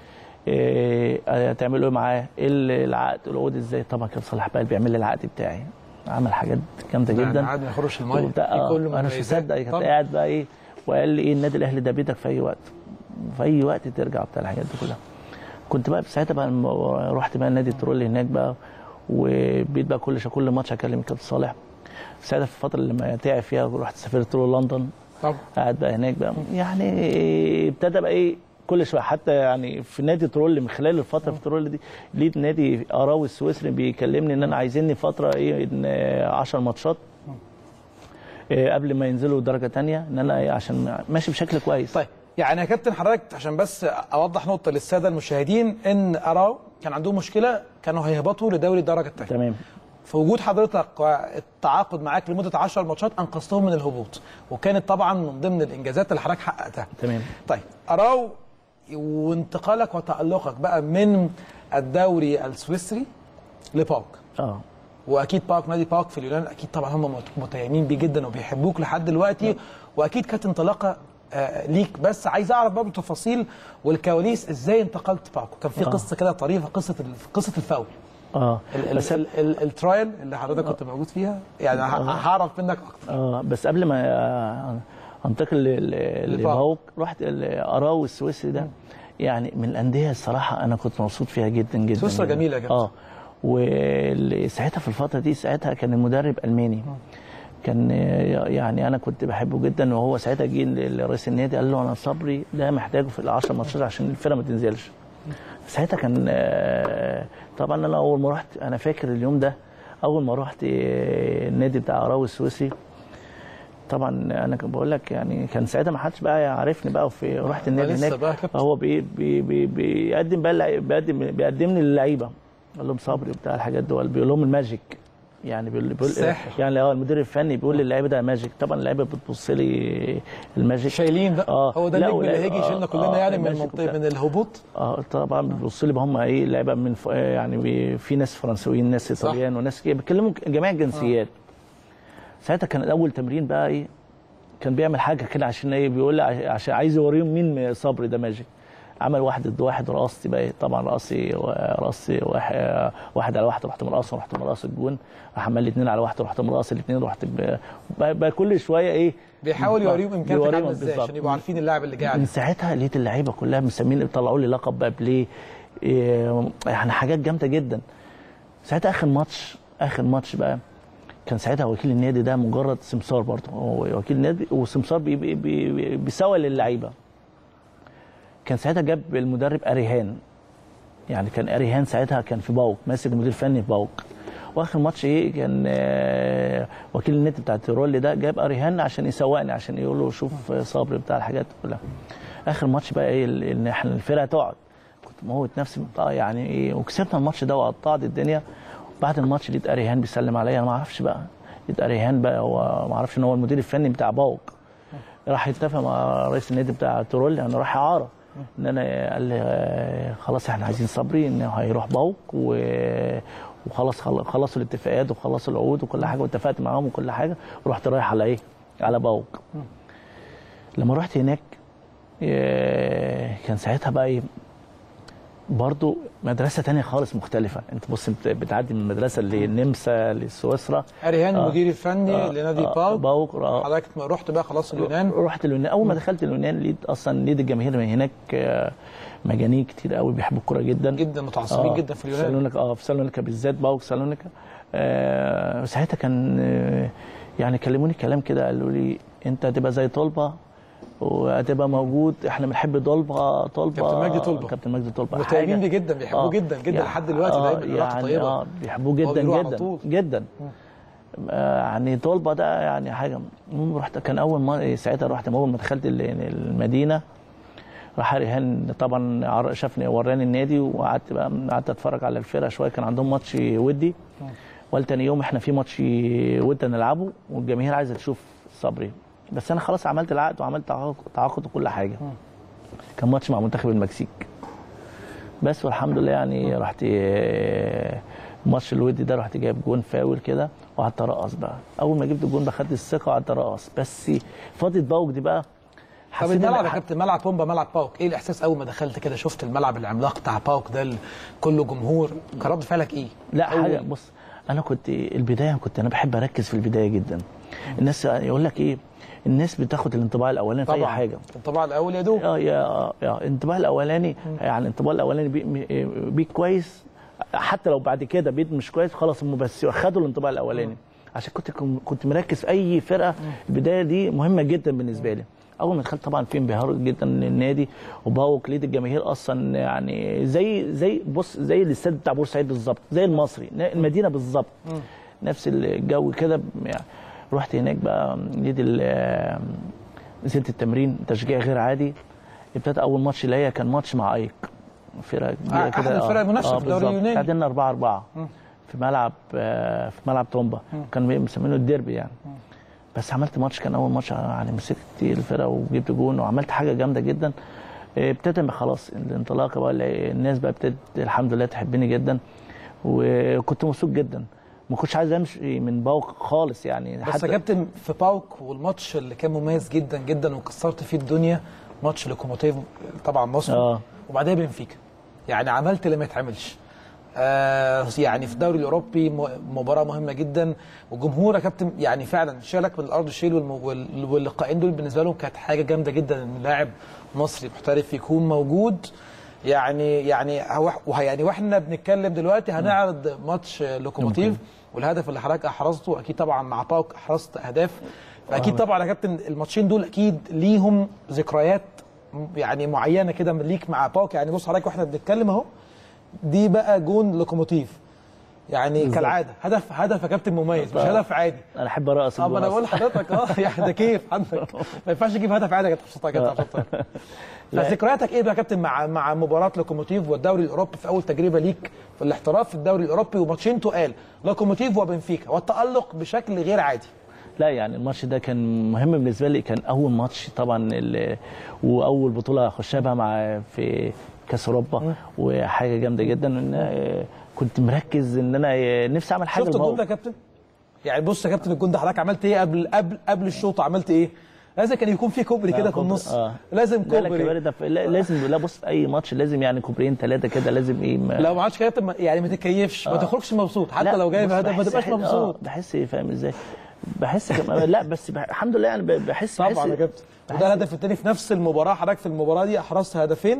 إيه هتعملوا ايه معاه؟ ايه ال- العقد؟ العقود ازاي؟ طبعا كابتن صلاح بقى بيعمل لي العقد بتاعي عمل حاجات جامده يعني جدا عاد ما يخرجش الميه وبتاع- في آه، كل انا مش مميزات. مصدق كنت طبعاً. قاعد بقى ايه وقال لي ايه النادي الاهلي ده بيتك في اي وقت في اي وقت ترجع بتاع الحاجات دي كلها كنت بقى في ساعتها بقى لما رحت بقى النادي الترولي هناك بقى وبقيت بقى كل كل ماتش اكلم الكابتن صالح ساعتها في الفتره اللي ما تعب فيها رحت سافرت له لندن طبعا قاعد بقى هناك بقى يعني ابتدى بقى ايه كل شويه حتى يعني في نادي ترول من خلال الفتره في ترول دي لقيت نادي اراوي السويسري بيكلمني ان انا عايزيني فتره ايه ان 10 ماتشات إيه قبل ما ينزلوا درجه تانية ان انا إيه عشان ماشي بشكل كويس طيب يعني يا كابتن حضرتك عشان بس اوضح نقطه للساده المشاهدين ان اراو كان عندهم مشكله كانوا هيهبطوا لدوري الدرجه الثانيه تمام في وجود حضرتك والتعاقد معاك لمده 10 ماتشات انقذتهم من الهبوط وكانت طبعا من ضمن الانجازات اللي حضرتك حققتها تمام طيب اراو وانتقالك وتالقك بقى من الدوري السويسري لباوك اه واكيد باوك نادي باوك في اليونان اكيد طبعا هم متيمين بيه جدا وبيحبوك لحد دلوقتي واكيد كانت انطلاقه آه، ليك بس عايز اعرف بقى بالتفاصيل والكواليس ازاي انتقلت باوك كان في آه. قصه كده طريفه قصه ال- قصه الفاول اه ال- ال- بس ال- ال- الترايل اللي حضرتك كنت موجود فيها يعني ه- هعرف منك اكتر اه بس قبل ما آه، هنتقل ل- ل- لباوك. لباوك رحت ال- اراو السويسري ده يعني من الانديه الصراحه انا كنت مبسوط فيها جدا جدا سويسرا جداً. جميلة يا كابتن. اه وساعتها في الفتره دي ساعتها كان المدرب الماني كان يعني انا كنت بحبه جدا وهو ساعتها جه لرئيس النادي قال له انا صبري ده محتاجه في ال 10 ماتشات عشان الفرقه ما تنزلش ساعتها كان آه، طبعا انا اول ما رحت انا فاكر اليوم ده اول ما رحت آه، النادي بتاع اراوي السويسري طبعا انا كان بقول لك يعني كان ساعتها ما حدش بقى يعرفني بقى في رحت النادي لسه هناك بقى يا كابتن. هو بي بي بي بيقدم بقى اللعيبة- بيقدم بيقدمني للعيبه قال لهم صبري بتاع الحاجات دول بيقول لهم الماجيك يعني بيقول, بيقول السحر. يعني اه المدير الفني بيقول للعيبه ده ماجيك طبعا اللعيبه بتبص لي الماجيك شايلين ده آه. هو ده لا، النجم اللي ولا- هيجي آه، يشيلنا كلنا آه، يعني من ماشي المنطقه وبتاع. من الهبوط اه طبعا بيبصوا لي هم ايه لعيبه من ف... آه، يعني بي... في ناس فرنسويين ناس صح. ايطاليان وناس كده بيتكلموا جميع الجنسيات ساعتها كان اول تمرين بقى ايه كان بيعمل حاجه كده عشان ايه بيقول لي عش- عشان عايز يوريهم مين صبري ده ماجيك عمل واحد ضد واحد رقصتي بقى إيه، طبعا رقصي رقصي واحد, واحد على واحد رحت مرقصه رحت مرقص الجون راح عمل لي اثنين على واحد رحت مرقص الاثنين رحت ب... بقى, بقى كل شويه ايه بيحاول يوريهم امكانياتك بيوريهم عامله ازاي بالظبط. عشان يبقوا عارفين اللاعب اللي جاي من عليه ساعتها لقيت اللعيبه كلها مسمين طلعوا لي لقب بقى بليه إيه، يعني حاجات جامده جدا ساعتها اخر ماتش اخر ماتش بقى كان ساعتها وكيل النادي ده مجرد سمسار برضه هو وكيل النادي وسمسار بي بي بي بيسوى للعيبه كان ساعتها جاب المدرب اريهان يعني كان اريهان ساعتها كان في باوك ماسك مدير فني في باوك واخر ماتش ايه كان آه، وكيل النادي بتاع تيرولي ده جاب اريهان عشان يسوقني عشان يقول له شوف صبري بتاع الحاجات كلها اخر ماتش بقى ايه ال- ان احنا الفرقه تقعد كنت موت نفسي آه يعني ايه وكسبنا الماتش ده وقطعت الدنيا بعد الماتش لقيت اريهان بيسلم عليا انا ما اعرفش بقى لقيت اريهان بقى هو ما اعرفش ان هو المدير الفني بتاع باوك راح يتفق مع رئيس النادي بتاع ترولي انا رايح اعاره ان انا قال لي آه، خلاص احنا عايزين صبري انه هيروح باوك و وخلاص خل- خلصوا الاتفاقات وخلصوا العقود وكل حاجه واتفقت معاهم وكل حاجه ورحت رايح على ايه؟ على باوك لما رحت هناك آه، كان ساعتها بقى ايه برضو مدرسه تانية خالص مختلفه انت بص انت بتعدي من مدرسه للنمسا لسويسرا اريهان آه. المدير الفني آه، لنادي آه، باوك باوك آه. حضرتك رحت بقى خلاص اليونان رحت اليونان اول ما دخلت اليونان لقيت اصلا لقيت الجماهير من هناك آه، مجانين كتير قوي بيحبوا الكوره جدا جدا متعصبين جدا في اليونان سالونيكا اه في سالونيكا بالذات باوك سالونيكا آه ساعتها كان آه يعني كلموني كلام كده قالوا لي انت هتبقى زي طلبه وهتبقى موجود احنا بنحب طلبه طلبه كابتن مجدي طلبة. كابتن مجدي طلبه متيمين حاجة- بيه جدا بيحبوه جدا جدا يعني- لحد دلوقتي آه دايما العلاقه يعني طيبه اه بيحبوه هو جدا بيروح على جدا طول. جدا آه، يعني طلبه ده يعني حاجه المهم رحت كان اول ما ساعتها رحت اول ما دخلت ال- المدينه راح ريهان طبعا عر- شافني وراني النادي وقعدت بقى قعدت اتفرج على الفرقه شويه كان عندهم ماتش ودي وقال تاني يوم احنا في ماتش ود نلعبه والجماهير عايزه تشوف صبري بس انا خلاص عملت العقد وعملت تعاقد- تعاقد وكل حاجه كان ماتش مع منتخب المكسيك بس والحمد لله يعني رحت آه، ماتش الودي ده رحت جايب جون فاول كده وقعدت ارقص بقى اول ما جبت الجون بخدت الثقه وقعدت ارقص بس فاضت باوك دي بقى طب حسيت إن- الملعب يا كابتن ملعب بومبا ملعب باوك ايه الاحساس اول ما دخلت كده شفت الملعب العملاق بتاع باوك ده ال- كله جمهور كان رد فعلك ايه؟ لا أول- حاجه بص انا كنت البدايه كنت انا بحب اركز في البدايه جدا الناس يقول لك ايه الناس بتاخد الانطباع الاولاني في اي طبعا حاجه الطباع الاول يا دوب اه يا اه يا الانطباع الاولاني يعني الانطباع الاولاني بي- بي- بيك كويس حتى لو بعد كده بيت مش كويس خلاص هم بس خدوا الانطباع الاولاني عشان كنت كنت مركز في اي فرقه البدايه دي مهمه جدا بالنسبه لي اول ما دخلت طبعا في انبهار جدا للنادي وباوك لقيت الجماهير اصلا يعني زي زي بص زي الاستاد بتاع بورسعيد بالظبط زي المصري المدينه بالظبط نفس الجو كده يعني رحت هناك بقى لقيت ال- نزلت التمرين تشجيع غير عادي ابتدى اول ماتش ليا كان ماتش مع ايك فرقه كبيره آه، أحد الفرق المنافسة في الدوري بالظبط. اليوناني. تعادلنا 4 4 في ملعب آه، في ملعب تومبا كانوا مسمينه الديربي يعني بس عملت ماتش كان اول ماتش يعني مسكت الفرقه وجبت جون وعملت حاجه جامده جدا آه، ابتدى بقى خلاص الانطلاقه بقى اللي- الناس بقى ابتدت الحمد لله تحبني جدا وكنت مبسوط جدا ما كنتش عايز امشي من باوك خالص يعني بس يا كابتن في باوك والماتش اللي كان مميز جدا جدا وكسرت فيه الدنيا ماتش لوكوموتيف طبعا مصر آه. وبعدها بنفيكا يعني عملت اللي ما يتعملش آه يعني في الدوري الاوروبي م- مباراه مهمه جدا والجمهور يا كابتن يعني فعلا شالك من الارض شيل والم- وال- واللقاءين دول بالنسبه لهم كانت حاجه جامده جدا ان لاعب مصري محترف يكون موجود يعني يعني هو وه- يعني واحنا بنتكلم دلوقتي هنعرض ماتش لوكوموتيف والهدف اللي حضرتك احرزته اكيد طبعا مع باوك احرزت اهداف فاكيد طبعا يا كابتن الماتشين دول اكيد ليهم ذكريات م- يعني معينه كده ليك مع باوك يعني بص حضرتك واحنا بنتكلم اهو دي بقى جون لوكوموتيف يعني بالظبط. كالعاده هدف هدف يا كابتن مميز مش هدف عادي انا احب ارقص اه ما انا الجون بقول لحضرتك اه يعني ده كيف عندك ما ينفعش تجيب هدف عادي يا كابتن شطار كده عشان خاطر. لا. فذكرياتك ايه بقى يا كابتن مع مع مباراه لوكوموتيف والدوري الاوروبي في اول تجربه ليك في الاحتراف في الدوري الاوروبي وماتشين تقال لوكوموتيف وبنفيكا والتالق بشكل غير عادي لا يعني الماتش ده كان مهم بالنسبه لي كان اول ماتش طبعا ال- واول بطوله اخشها بقى مع في كاس اوروبا وحاجه جامده جدا ان آه، كنت مركز ان انا آه، نفسي اعمل حاجه شفت الجون لمهو. ده يا كابتن يعني بص يا كابتن الجون ده حضرتك عملت ايه قبل قبل قبل الشوط عملت ايه لازم كان يكون في كوبري لا، كده في كوبري، النص آه. لازم لا لا كوبري الكباري ده في- لا- لازم لا بص اي ماتش لازم يعني كوبرين ثلاثه كده لازم ايه ما لو ما عادش كده ما- يعني ما تتكيفش ما آه. تخرجش مبسوط حتى لا، لو جايب بص هدف ما بحس تبقاش حس- مبسوط آه بحس فاهم ازاي بحس كمان لا بس بح... الحمد لله يعني ب- بحس طبعا بحس يا كابتن بحس- وده الهدف الثاني في نفس المباراه حضرتك في المباراه دي احرزت هدفين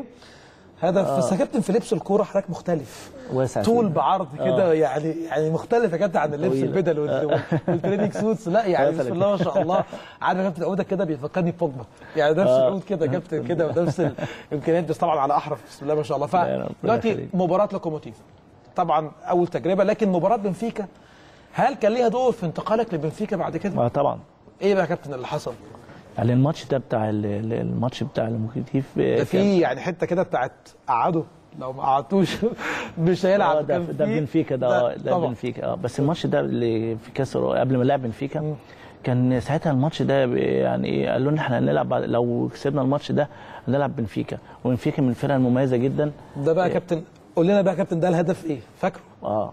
هدف بس يا كابتن في لبس الكوره حضرتك مختلف واسع طول كده. بعرض كده آه. يعني يعني مختلف يا كابتن عن اللبس طويلة. البدل وال- والتريننج سوتس لا يعني واسع بسم الله ما شاء الله عارف يا كابتن عودك كده بيفكرني ببوجبا يعني نفس آه. العود كده يا كابتن كده ونفس الامكانيات بس طبعا على احرف بسم الله ما شاء الله لا، ربنا فدلوقتي يخليك. مباراه لوكوموتيف طبعا اول تجربه لكن مباراه بنفيكا هل كان ليها دور في انتقالك لبنفيكا بعد كده؟ آه طبعا ايه بقى يا كابتن اللي حصل؟ يعني الماتش ده بتاع ال- ال- الماتش بتاع الموكيتيف ده في يعني حته كده بتاعت قعده لو ما قعدتوش مش هيلعب اه ده كان ده في- بنفيكا ده اه ده طبعا. بنفيكا اه بس الماتش ده اللي في كاس الرو- قبل ما نلعب بنفيكا كان ساعتها الماتش ده ب- يعني ايه قالوا لنا احنا هنلعب بعد- لو كسبنا الماتش ده هنلعب بنفيكا وبنفيكا من الفرق المميزه جدا ده بقى يا كابتن قول لنا بقى يا كابتن ده الهدف ايه؟ فاكره؟ اه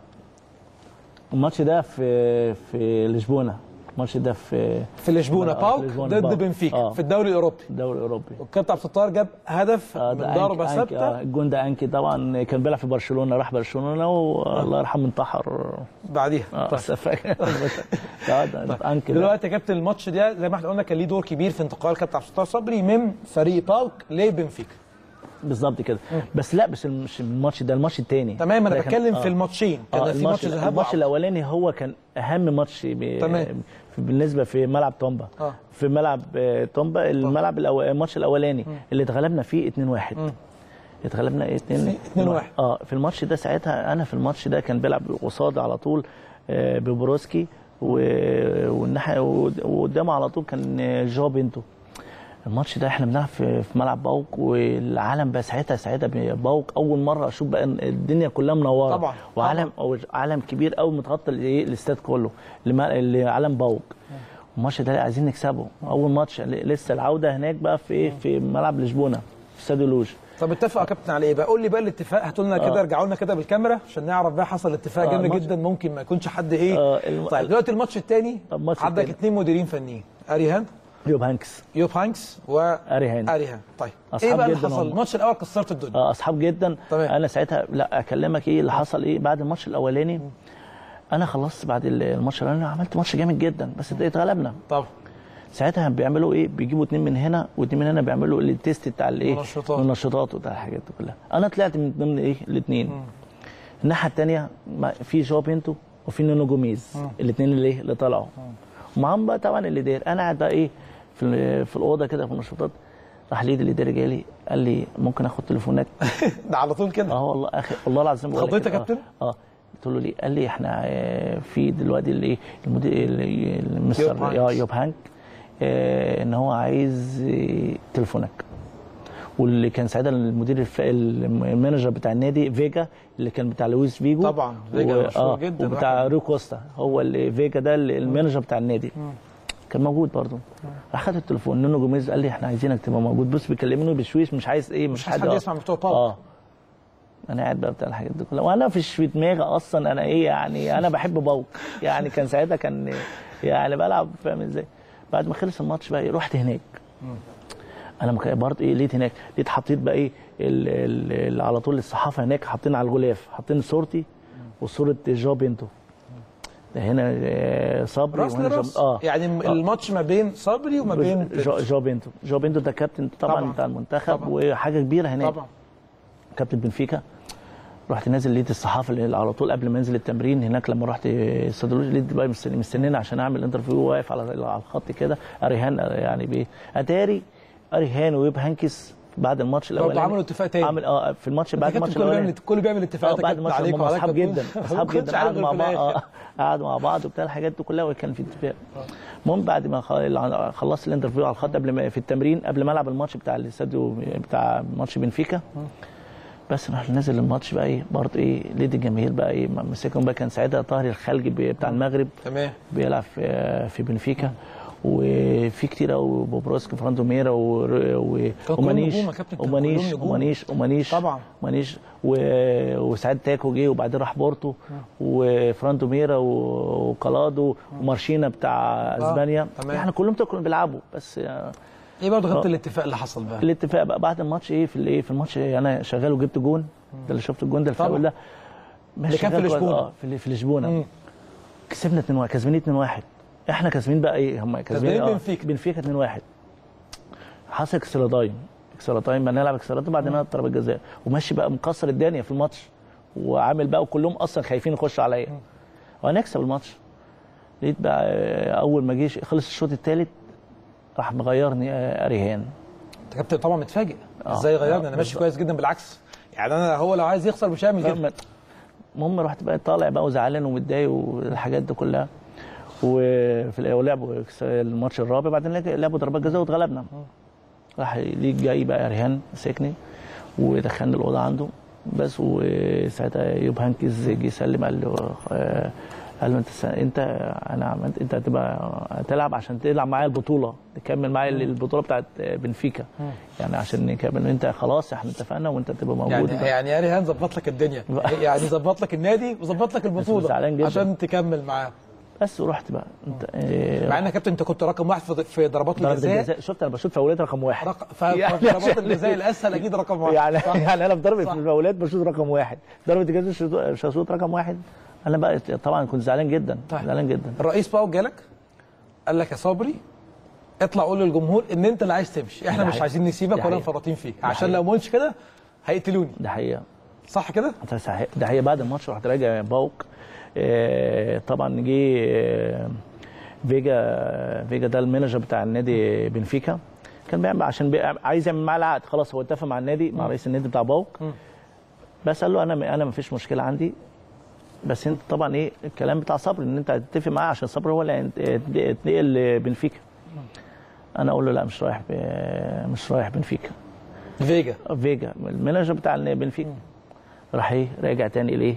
الماتش ده في في لشبونه الماتش ده في في لشبونه آه، في باوك لشبونة ضد باوك. بنفيكا آه. في الدوري الاوروبي الدوري الاوروبي والكابتن عبد الستار جاب هدف آه، من ده ضربه أنكي- أنكي- ثابته آه، الجون ده انكي طبعا كان بيلعب في برشلونه راح برشلونه والله يرحمه انتحر بعديها اه طيب. بس فاكر اه ده انكي ده دلوقتي يا كابتن الماتش ده زي ما احنا قلنا كان ليه دور كبير في انتقال كابتن عبد الستار صبري من فريق باوك لبنفيكا بالظبط كده بس لا بس مش الماتش ده الماتش الثاني تمام انا بتكلم في الماتشين كان آه في ماتش الماتش, ذهاب الماتش وعودة. الاولاني هو كان اهم ماتش ب- تمام. في بالنسبه في ملعب تومبا آه. في ملعب آه، تومبا الملعب الأو... الماتش الاولاني اللي اتغلبنا فيه 2-1 اتغلبنا ايه 2 2-1. اه في الماتش ده ساعتها انا في الماتش ده كان بيلعب قصادي على طول آه، ببروسكي و- والناحيه وقدامه على طول كان آه، جو بينتو الماتش ده احنا بنلعب في في ملعب باوك والعالم بقى ساعتها ساعتها باوك اول مره اشوف بقى إن الدنيا كلها منوره طبعا، وعالم أو عالم كبير قوي متغطى الايه الاستاد كله لما- لعالم باوك الماتش ده عايزين نكسبه اول ماتش لسه العوده هناك بقى في ايه في ملعب لشبونه في استاد لوج طب اتفقوا يا كابتن على ايه بقى؟ قول لي بقى الاتفاق هاتوا لنا كده آه. ارجعوا لنا كده بالكاميرا عشان نعرف بقى حصل اتفاق آه، جامد الماتش- جدا ممكن ما يكونش حد ايه آه، الم- طيب دلوقتي الماتش الثاني طب الماتش عندك التاني. اثنين مديرين فنيين اريهان يوب هانكس يوب هانكس و اريهان اريهان طيب أصحاب ايه بقى اللي جداً حصل؟ هم. الماتش الاول كسرت الدنيا آه، اصحاب جدا تمام. انا ساعتها لا اكلمك ايه اللي حصل ايه بعد الماتش الاولاني انا خلصت بعد الماتش الاولاني عملت ماتش جامد جدا بس اتغلبنا طبعا ساعتها بيعملوا ايه بيجيبوا اتنين من هنا واتنين من هنا بيعملوا التيست بتاع الايه منشطات. المنشطات وبتاع الحاجات دي كلها انا طلعت من ضمن ايه الاثنين الناحيه الثانيه في جو بينتو وفي نونو جوميز الاثنين اللي ايه اللي طلعوا ومعاهم بقى طبعا اللي داير انا قاعد بقى ايه في ال- في الاوضه كده في النشاطات راح ليد اللي داير جاي لي قال لي ممكن اخد تليفونك ده على طول كده اه والله اخي والله العظيم بقول لك اتخضيت يا كده. كابتن؟ اه اه قلت له ليه؟ قال لي احنا آه، في دلوقتي اللي المدير ال- يوب المستر هانكس. يا- يوب هانك آه، ان هو عايز آه، تليفونك واللي كان ساعتها المدير الف... المانجر بتاع النادي فيجا اللي كان بتاع لويس فيجو طبعا، فيجا مشهور آه جدا، وبتاع واحد. رو كوستا هو اللي فيجا ده اللي- المانجر بتاع النادي كان موجود برضه راح خد التليفون نونو جوميز قال لي احنا عايزينك تبقى موجود بص بيكلمني بشويش مش عايز ايه مش, مش عايز حد يسمع بتوع باوك. اه انا قاعد بقى بتاع الحاجات دي كلها وانا فيش في دماغي اصلا انا ايه يعني انا بحب باوك يعني كان ساعتها كان يعني بلعب فاهم ازاي بعد ما خلص الماتش بقى إيه، رحت هناك انا مك- برضه ايه لقيت هناك لقيت حطيت بقى ايه ال- ال- على طول الصحافه هناك حاطين على الغلاف حاطين صورتي وصوره جو بنتو ده هنا آه، صبري راس وهنا جو- لراس اه يعني الماتش ما بين صبري وما بين جو, جو بنتو جو بنتو ده كابتن طبعا, طبعاً. بتاع المنتخب طبعاً. وحاجه كبيره هناك طبعا كابتن بنفيكا رحت نازل لقيت الصحافه اللي على طول قبل ما انزل التمرين هناك لما رحت الصيدلوجي لقيت بقى مستني- مستنيني عشان اعمل انترفيو واقف على على الخط كده اريهان يعني بيه اتاري اريهان ويب هانكس بعد الماتش الاولاني عملوا اتفاق تاني. عمل اه في الماتش بعد بعد الماتش كله الاولاني بيعمل كله بيعمل اه اتفاقات بعد كابتن الماتش عليك هم وعليك اصحاب كابتن. جدا ما اصحاب كنتش جدا عارف قعدوا غير مع في بعض الآخر. اه قعدوا مع بعض وبتاع الحاجات دي كلها وكان في اتفاق المهم بعد ما خ- خلصت الانترفيو على الخط قبل ما في التمرين قبل ما العب الماتش بتاع الاستاديو بتاع ماتش بنفيكا بس راح نازل الماتش بقى ايه برضه ايه لقيت الجماهير بقى ايه مسكهم بقى كان ساعتها طاهر الخلجي بي- بتاع المغرب تمام بيلعب في في بنفيكا وفي كتير قوي بوبروسكي فرانتو ميرا و- و- كلهم ومانيش نجوم يا كابتن، كان ومانيش كلهم نجوم. ومانيش ومانيش طبعاً. مانيش و- وسعاد تاكو جه وبعدين راح بورتو وفرانتو ميرا و- وكالادو ومارشينا بتاع اسبانيا تمام. يعني كلهم كانوا بيلعبوا بس آه، ايه برضه كابتن آه. الاتفاق اللي حصل بقى الاتفاق بقى بعد الماتش ايه في الايه في الماتش انا شغال وجبت جون ده اللي شفت الجون ده طبعاً. الفاول ده ماشي اللي كان في شغال كويس. لشبونة. اه في في لشبونه مم. كسبنا 2 1 كسبانين 2 1 احنا كسبانين بقى ايه هم كسبانين كسبانين بنفيكا. بنفيكا 2 1 حصل اكسترا تايم اكسترا تايم بقى نلعب اكسترا تايم وبعدين نلعب ضربه جزاء وماشي بقى مكسر الدنيا في الماتش وعامل بقى وكلهم اصلا خايفين يخشوا عليا وهنكسب الماتش لقيت بقى آه، اول ما جيش خلص الشوط الثالث راح مغيرني آه، اريهان انت كابتن طبعا متفاجئ آه. ازاي غيرني انا آه، ماشي بالظبط. كويس جدا بالعكس يعني انا هو لو عايز يخسر مش هيعمل كده المهم رحت بقى طالع بقى وزعلان ومتضايق والحاجات دي كلها وفي الأول ولعبوا الماتش الرابع بعدين لعبوا ضربات جزاء واتغلبنا راح ليك جاي بقى ريهان مسكني ودخلني الاوضه عنده بس وساعتها يوب هانكز جه يسلم قال له آه، قال له انت س- انت انا عملت انت هتبقى هتلعب عشان تلعب معايا البطوله تكمل معايا البطوله بتاعت بنفيكا يعني عشان نكمل انت خلاص احنا اتفقنا وانت تبقى موجود يعني يعني يا ريهان ظبط لك الدنيا يعني ظبط لك النادي وظبط لك البطوله زعلان جدا. عشان تكمل معاه بس ورحت بقى انت آه، مع انك يا كابتن انت كنت رقم واحد في- في ضربات ضربة الجزاء الجزاء شفت انا بشوط فاولات رقم واحد رق... ف- يعني في ضربات عشان- الجزاء الاسهل اكيد رقم واحد يعني صح؟ يعني انا في ضربه صح. الفاولات بشوط رقم واحد ضربه الجزاء مش هشوط- مش هشوط رقم واحد انا بقى طبعا كنت زعلان جدا طيب. زعلان جدا الرئيس بقى جالك قال لك يا صبري اطلع قول للجمهور ان انت اللي عايز تمشي احنا ده مش حقيقة. عايزين ده نسيبك ولا حقيقة. مفرطين فيك ده عشان حقيقة. لو ما قلتش كده هيقتلوني ده حقيقه صح كده ده صحيح ده هي بعد الماتش رحت راجع باوك آه، طبعا جه آه، فيجا فيجا ده المانجر بتاع النادي بنفيكا كان بيعمل عشان بيعمل عايز يعمل معاه العقد خلاص هو اتفق مع النادي مع رئيس النادي بتاع باوك بس قال له انا انا ما فيش مشكله عندي بس انت طبعا ايه الكلام بتاع صبري ان انت هتتفق معاه عشان صبري هو اللي هينت- اتنقل لبنفيكا انا اقول له لا مش رايح ب- مش رايح بنفيكا فيجا فيجا المانجر بتاع بنفيكا راح ايه راجع تاني ليه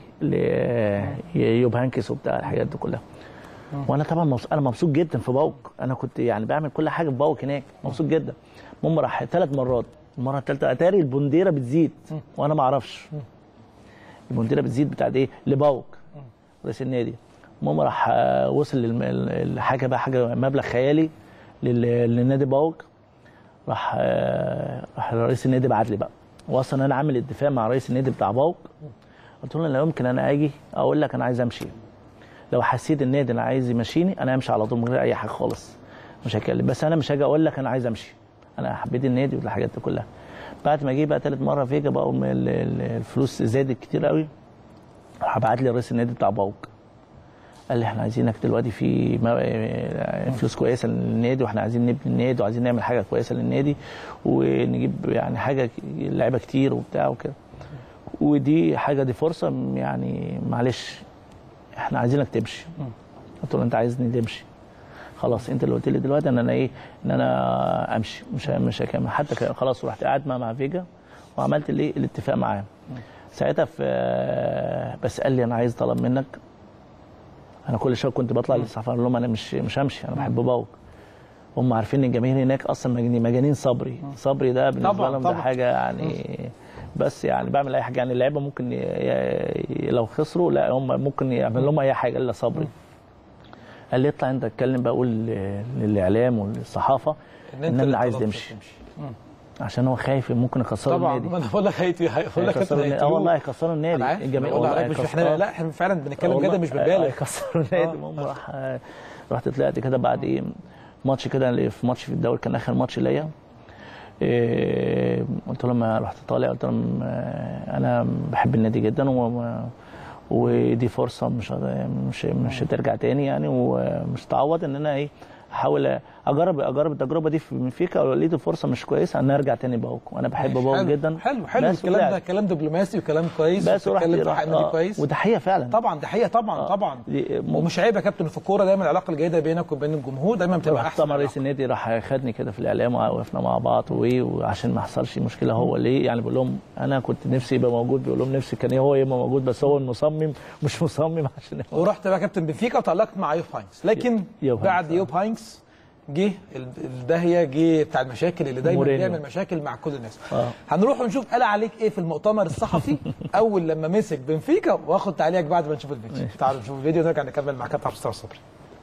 ليوب هانكس وبتاع الحاجات دي كلها وانا طبعا مبسوط انا مبسوط جدا في باوك انا كنت يعني بعمل كل حاجه في باوك هناك مبسوط جدا المهم راح ثلاث مرات المره الثالثه اتاري البنديره بتزيد وانا ما اعرفش البنديره بتزيد بتاعت ايه لباوك رئيس النادي المهم راح آه، وصل للم- لحاجه بقى حاجه مبلغ خيالي لل- للنادي باوك راح آه، راح رئيس النادي بعت لي بقى واصلا انا عامل اتفاق مع رئيس النادي بتاع باوك قلت له لا يمكن انا اجي اقول لك انا عايز امشي لو حسيت النادي انا عايز يمشيني انا امشي على طول من غير اي حاجه خالص مش هتكلم بس انا مش هاجي اقول لك انا عايز امشي انا حبيت النادي والحاجات دي كلها بعد ما جه بقى ثالث مره فيجا بقى وم- ال- ال- الفلوس زادت كتير قوي راح بعت لي رئيس النادي بتاع باوك قال لي احنا عايزينك دلوقتي في ما- فلوس كويسه للنادي واحنا عايزين نبني النادي وعايزين نعمل حاجه كويسه للنادي ونجيب يعني حاجه لعيبه كتير وبتاع وكده ودي حاجه دي فرصه يعني معلش احنا عايزينك تمشي قلت له انت عايزني تمشي خلاص انت اللي قلت لي دلوقتي ان انا ايه ان انا امشي مش مش هكمل حتى كان- خلاص ورحت قاعد مع مع فيجا وعملت الايه الاتفاق معاه ساعتها في بس قال لي انا عايز طلب منك انا كل شويه كنت بطلع للصحافه اقول لهم انا مش مش همشي انا بحب باوك هم عارفين ان الجماهير هناك اصلا مجانين مجانين صبري صبري ده بالنسبه طبعاً، لهم ده طبعاً. حاجه يعني بس يعني بعمل اي حاجه يعني اللعيبه ممكن ي... ي... لو خسروا لا هم ممكن يعمل لهم اي حاجه الا صبري قال لي اطلع انت اتكلم بقى قول لل- للاعلام والصحافه ان, إن انا اللي عايز طلبت تمشي مم. عشان هو خايف ممكن يخسروا طبعا النادي ما انا بقول لك هيت- هيقول لك هيخسروا النادي. اه والله هيكسروا النادي انا عارف الجماهير والله والله مش هيكسروا- احنا لا احنا فعلا بنتكلم والله جد مش آه، بنبالغ هيكسروا النادي المهم راح آه، رحت طلعت كده بعد ايه ماتش كده اللي في ماتش في الدوري كان اخر ماتش ليا إيه، قلت لهم رحت طالع قلت لهم آه، انا بحب النادي جدا و ودي فرصه مش هت- مش مش هترجع تاني يعني ومش تعوض ان انا ايه احاول اجرب اجرب التجربه دي في بنفيكا ولقيت الفرصه مش كويسه ان أنا ارجع تاني باوك وانا بحب باوك حلو، جدا حلو حلو بس الكلام ده وطلعت. كلام دبلوماسي وكلام كويس بس ورحت وبتتكلم في رحت- حق النادي آه، كويس وده حقيقه فعلا طبعا دي حقيقه طبعا طبعا دي- ومش عيب يا كابتن في الكوره دايما العلاقه الجيده بينك وبين الجمهور دايما بتبقى رحت احسن طبعا رئيس النادي راح خدني كده في الاعلام وقفنا مع بعض وايه وعشان ما يحصلش مشكله هو ليه يعني بقول لهم انا كنت نفسي يبقى موجود بيقول لهم نفسي كان هو يبقى موجود بس هو المصمم مش مصمم عشان هو ورحت بقى كابتن بنفيكا وتعلقت مع يوب هاينكس لكن يوب بعد هاينكس، آه. يوب هاينكس جه ال- الداهيه جه بتاع المشاكل اللي دايما مورينيو. بيعمل مشاكل مع كل الناس آه. هنروح ونشوف قال عليك ايه في المؤتمر الصحفي اول لما مسك بنفيكا واخد تعليقك بعد ما نشوف الفيديو تعالوا نشوف الفيديو ونرجع نكمل مع كابتن عبد الستار صبري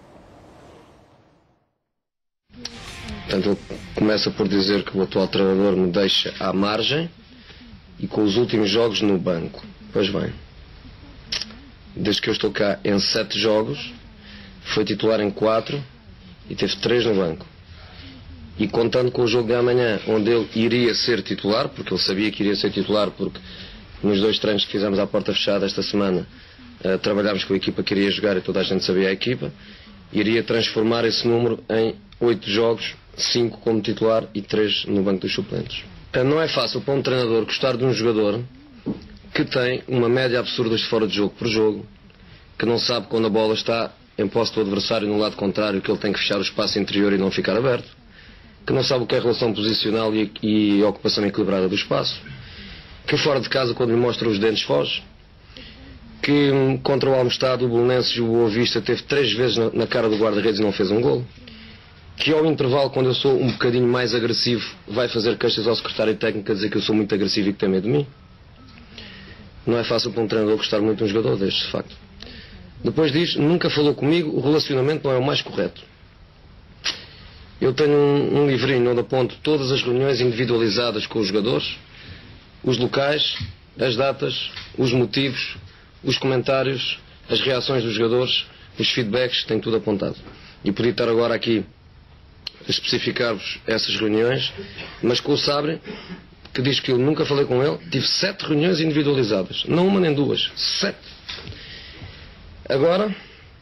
Portanto, ele começa por dizer que o atual treinador me deixa à margem e com os últimos jogos no banco. Pois bem, desde que eu estou cá em sete jogos, foi titular em quatro e teve três no banco. E contando com o jogo de amanhã, onde ele iria ser titular, porque ele sabia que iria ser titular, porque nos dois treinos que fizemos à porta fechada esta semana, eh, trabalhámos com a equipa que iria jogar e toda a gente sabia a equipa, iria transformar esse número em oito jogos, cinco como titular e três no banco dos suplentes. Eh, Não é fácil para um treinador gostar de um jogador que tem uma média absurda de fora de jogo por jogo, que não sabe quando a bola está em posse do adversário no lado contrário que ele tem que fechar o espaço interior e não ficar aberto, que não sabe o que é relação posicional e, e ocupação equilibrada do espaço, que fora de casa quando lhe mostra os dentes foge, que hum, contra o Almestado, o Bolonenses e o Boa Vista teve três vezes na, na cara do guarda-redes e não fez um gol. Que ao intervalo, quando eu sou um bocadinho mais agressivo, vai fazer queixas ao secretário técnico a dizer que eu sou muito agressivo e que tem medo de mim. Não é fácil para um treinador gostar muito de um jogador deste, de facto. Depois diz, nunca falou comigo, o relacionamento não é o mais correto. Eu tenho um, um livrinho onde aponto todas as reuniões individualizadas com os jogadores, os locais, as datas, os motivos, os comentários, as reações dos jogadores, os feedbacks, tem tudo apontado. E podia estar agora aqui a especificar-vos essas reuniões, mas com o Sabre, que diz que eu nunca falei com ele, tive sete reuniões individualizadas. Não uma nem duas, sete. Agora,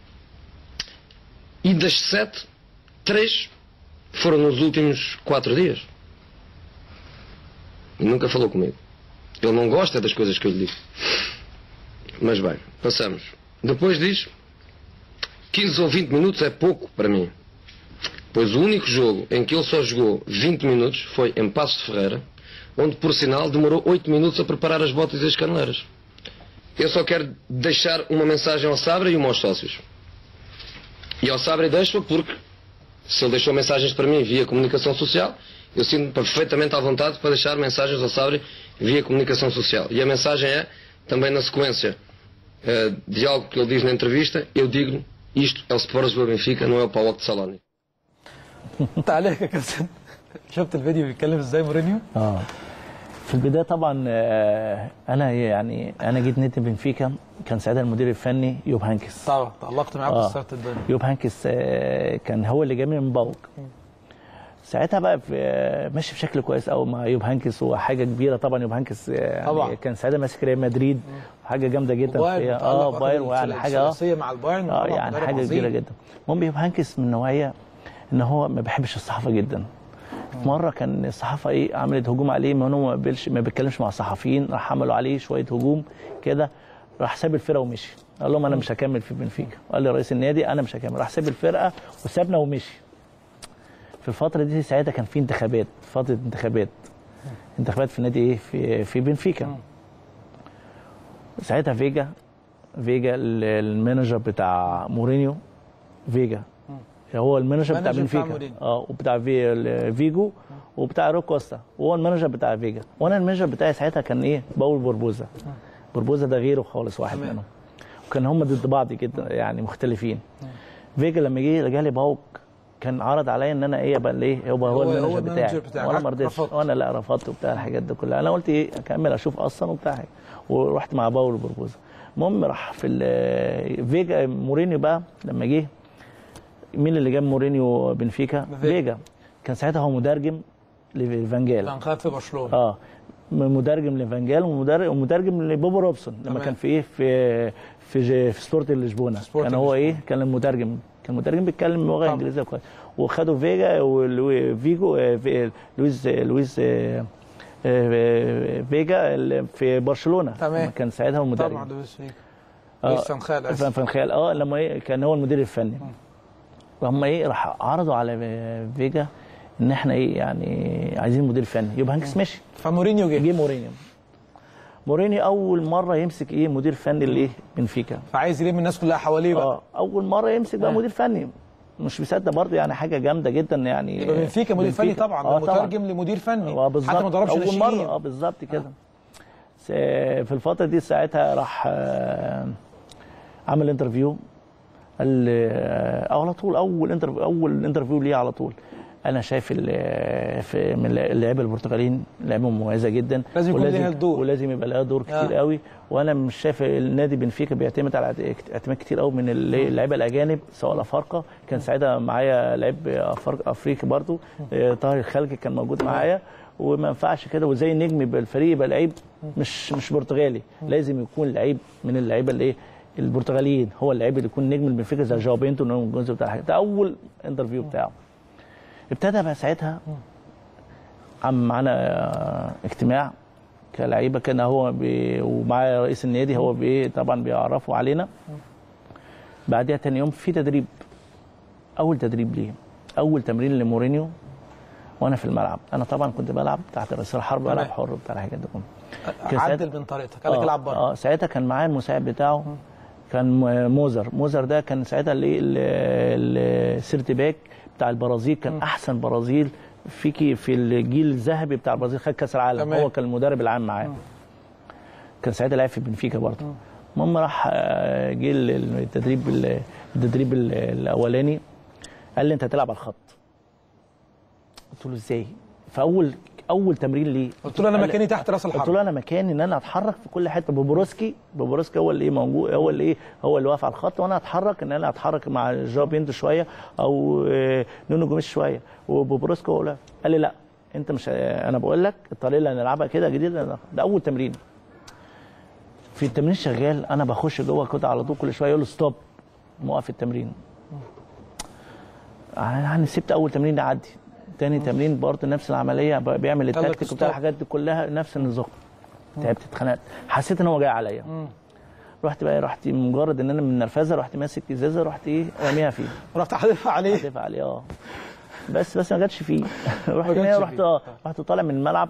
e das sete, três foram nos últimos quatro dias. E nunca falou comigo. Ele não gosta das coisas que eu lhe digo. Mas bem, passamos. Depois diz 15 ou 20 minutos é pouco para mim. Pois o único jogo em que ele só jogou 20 minutos foi em Passo de Ferreira, onde por sinal demorou 8 minutos a preparar as botas e as caneleiras. Eu só quero deixar uma mensagem ao Sabre e uma aos sócios. E ao Sabre deixo porque se ele deixou mensagens para mim via comunicação social, eu sinto-me perfeitamente à vontade para deixar mensagens ao Sabre via comunicação social. E a mensagem é, também na sequência eh, de algo que ele diz na entrevista, eu digo isto é o Sport Lisboa Benfica, não é o PAOK de Salónica. تعليقك يا كابتن شفت الفيديو بيتكلم ازاي مورينيو اه في البدايه طبعا آه، انا يعني انا جيت نادي بنفيكا كان ساعتها المدير الفني يوب هانكس طبعا تعلقت معاه آه. وكسرت الدنيا يوب هانكس آه، كان هو اللي جاي من باوك ساعتها بقى في آه، ماشي بشكل كويس قوي مع يوب هانكس وحاجه كبيره طبعا يوب هانكس آه، يعني طبعا. كان ساعتها ماسك ريال مدريد حاجه جامده جدا بايرن فيها. متألق اه واخد بايرن ويعني حاجه اه الثلاثية مع البايرن اه طبعاً يعني مدرب حاجه عظيم. كبيره جدا المهم يوب هانكس من نوعيه ان هو ما بيحبش الصحافه جدا في مره كان الصحافه ايه عملت هجوم عليه ما هو ما بيقبلش ما بيتكلمش مع الصحفيين راح عملوا عليه شويه هجوم كده راح ساب الفرقه ومشي قال لهم انا مش هكمل في بنفيكا قال لي رئيس النادي انا مش هكمل راح ساب الفرقه وسابنا ومشي في الفتره دي ساعتها كان في انتخابات فتره انتخابات انتخابات في نادي ايه في في بنفيكا ساعتها فيجا فيجا ال- المانجر بتاع مورينيو فيجا هو المانجر بتاع مانجر بتاع بنفيكا مورينيو. اه وبتاع في ال- فيجو وبتاع روك كوستا وهو المانجر بتاع فيجا وانا المانجر بتاعي ساعتها كان ايه باول بربوزا بربوزا ده غيره خالص واحد تمام. منهم وكان هم ضد بعض جدا يعني مختلفين فيجا لما جه جالي باوك كان عرض عليا ان انا ايه ابقى ايه يبقى هو هو- هو المانجر المانجر بتاعي بتاعك. وانا ما رضيتش رفضت. وانا لا رفضت وبتاع الحاجات دي كلها انا قلت ايه اكمل اشوف اصلا وبتاع حاجة. ورحت مع باولو بربوزا المهم راح في ال- فيجا مورينيو بقى لما جه مين اللي جاب مورينيو بنفيكا فيجا كان ساعتها هو مترجم لفانجال كان خد في برشلونه اه م- مترجم لفانجال ومدر- ومترجم لبوبو روبسون لما تمام. كان في ايه في في ج- في سبورت لشبونه سبورت كان هو لشبونة. ايه كان المترجم كان المترجم بيتكلم لغه طبعا. انجليزيه كويس وخدوا فيجا وفيجو آه، في- لويس لويس آه، آه، فيجا ال- في برشلونه تمام. لما كان ساعتها هو المدرب طبعا لويس فيجا آه، لويس فان خال آسف. فان خيال اه لما ايه كان هو المدير الفني هم ايه راح عرضوا على فيجا ان احنا ايه يعني عايزين مدير فني يبقى هانكس مشي فمورينيو جه جه مورينيو مورينيو اول مره يمسك ايه مدير فني لايه بنفيكا فعايز يلم الناس كلها حواليه بقى اه اول مره يمسك بقى آه. مدير فني مش مصدق برضه يعني حاجه جامده جدا يعني يبقى بنفيكا مدير فني بنفيكا. طبعا آه مترجم لمدير فني اه بالظبط حتى ما ضربش اول ناشئين مره اه بالظبط كده س- في الفتره دي ساعتها راح آه، عمل انترفيو قال آه، على طول اول انترفيو اول انترفيو ليه على طول انا شايف ال- في من اللعيبه البرتغاليين لعيبه مميزه جدا لازم يكون ولازم- ليها الدور. ولازم يبقى لها دور كتير آه. قوي وانا مش شايف النادي بنفيكا بيعتمد على اعتماد كتير قوي من اللي- اللعيبه الاجانب سواء الافارقه كان ساعتها معايا لعيب أفار- افريقي برضو آه، طاهر الخلقي كان موجود معايا وما ينفعش كده وزي النجم يبقى الفريق يبقى لعيب مش مش برتغالي لازم يكون لعيب من اللعيبه اللي ايه البرتغاليين هو اللعيب اللي يكون نجم البنفيكا زي جاو بينتو نونو جونز بتاع الحاجات ده اول انترفيو بتاعه ابتدى بقى ساعتها عم معانا آه، اجتماع كلعيبه كان هو بي ومعاه رئيس النادي هو بي طبعا بيعرفوا علينا بعدها تاني يوم في تدريب اول تدريب ليه اول تمرين لمورينيو وانا في الملعب انا طبعا كنت بلعب تحت رئيس الحرب بلعب تمام. حر بتاع الحاجات دي كلها كان ساعتها- عدل من طريقتك قال لك آه، العب بره اه ساعتها كان معايا المساعد بتاعه كان م- موزر موزر ده كان ساعتها اللي السيرت باك بتاع البرازيل كان احسن برازيل فيكي في الجيل الذهبي بتاع البرازيل خد كاس العالم تمام. هو كان المدرب العام معاه كان ساعتها لاعب في بنفيكا برضه المهم راح آه، جه ال- التدريب ال- التدريب ال- الاولاني قال لي انت هتلعب على الخط قلت له ازاي فاول اول تمرين ليه قلت له انا قال- مكاني تحت راس قلت الحرب له انا مكاني ان انا اتحرك في كل حته بوبروسكي بوبروسكي هو اللي ايه موجود هو اللي ايه هو اللي واقف على الخط وانا اتحرك ان انا اتحرك مع جو بيندو شويه او آه، نونو جوميز شويه وبوبروسكي هو اللي- قال لي لا انت مش انا بقول لك الطريقه اللي هنلعبها كده جديده ده- ده اول تمرين في التمرين شغال انا بخش جوه كده على طول كل شويه يقول له ستوب موقف التمرين يعني سبت اول تمرين ده عدي تاني تمرين برضه نفس العمليه ب- بيعمل لك التكتيك stop. وبتاع الحاجات دي كلها نفس النظام تعبت اتخنقت حسيت ان هو جاي عليا رحت بقى رحت مجرد ان انا من النرفزه رحت ماسك ازازه رحت ايه راميها فيه رحت حادفها عليه دافع عليه اه بس بس ما جاتش فيه رحت جاتش هنا رحت فيه. اه رحت طالع من الملعب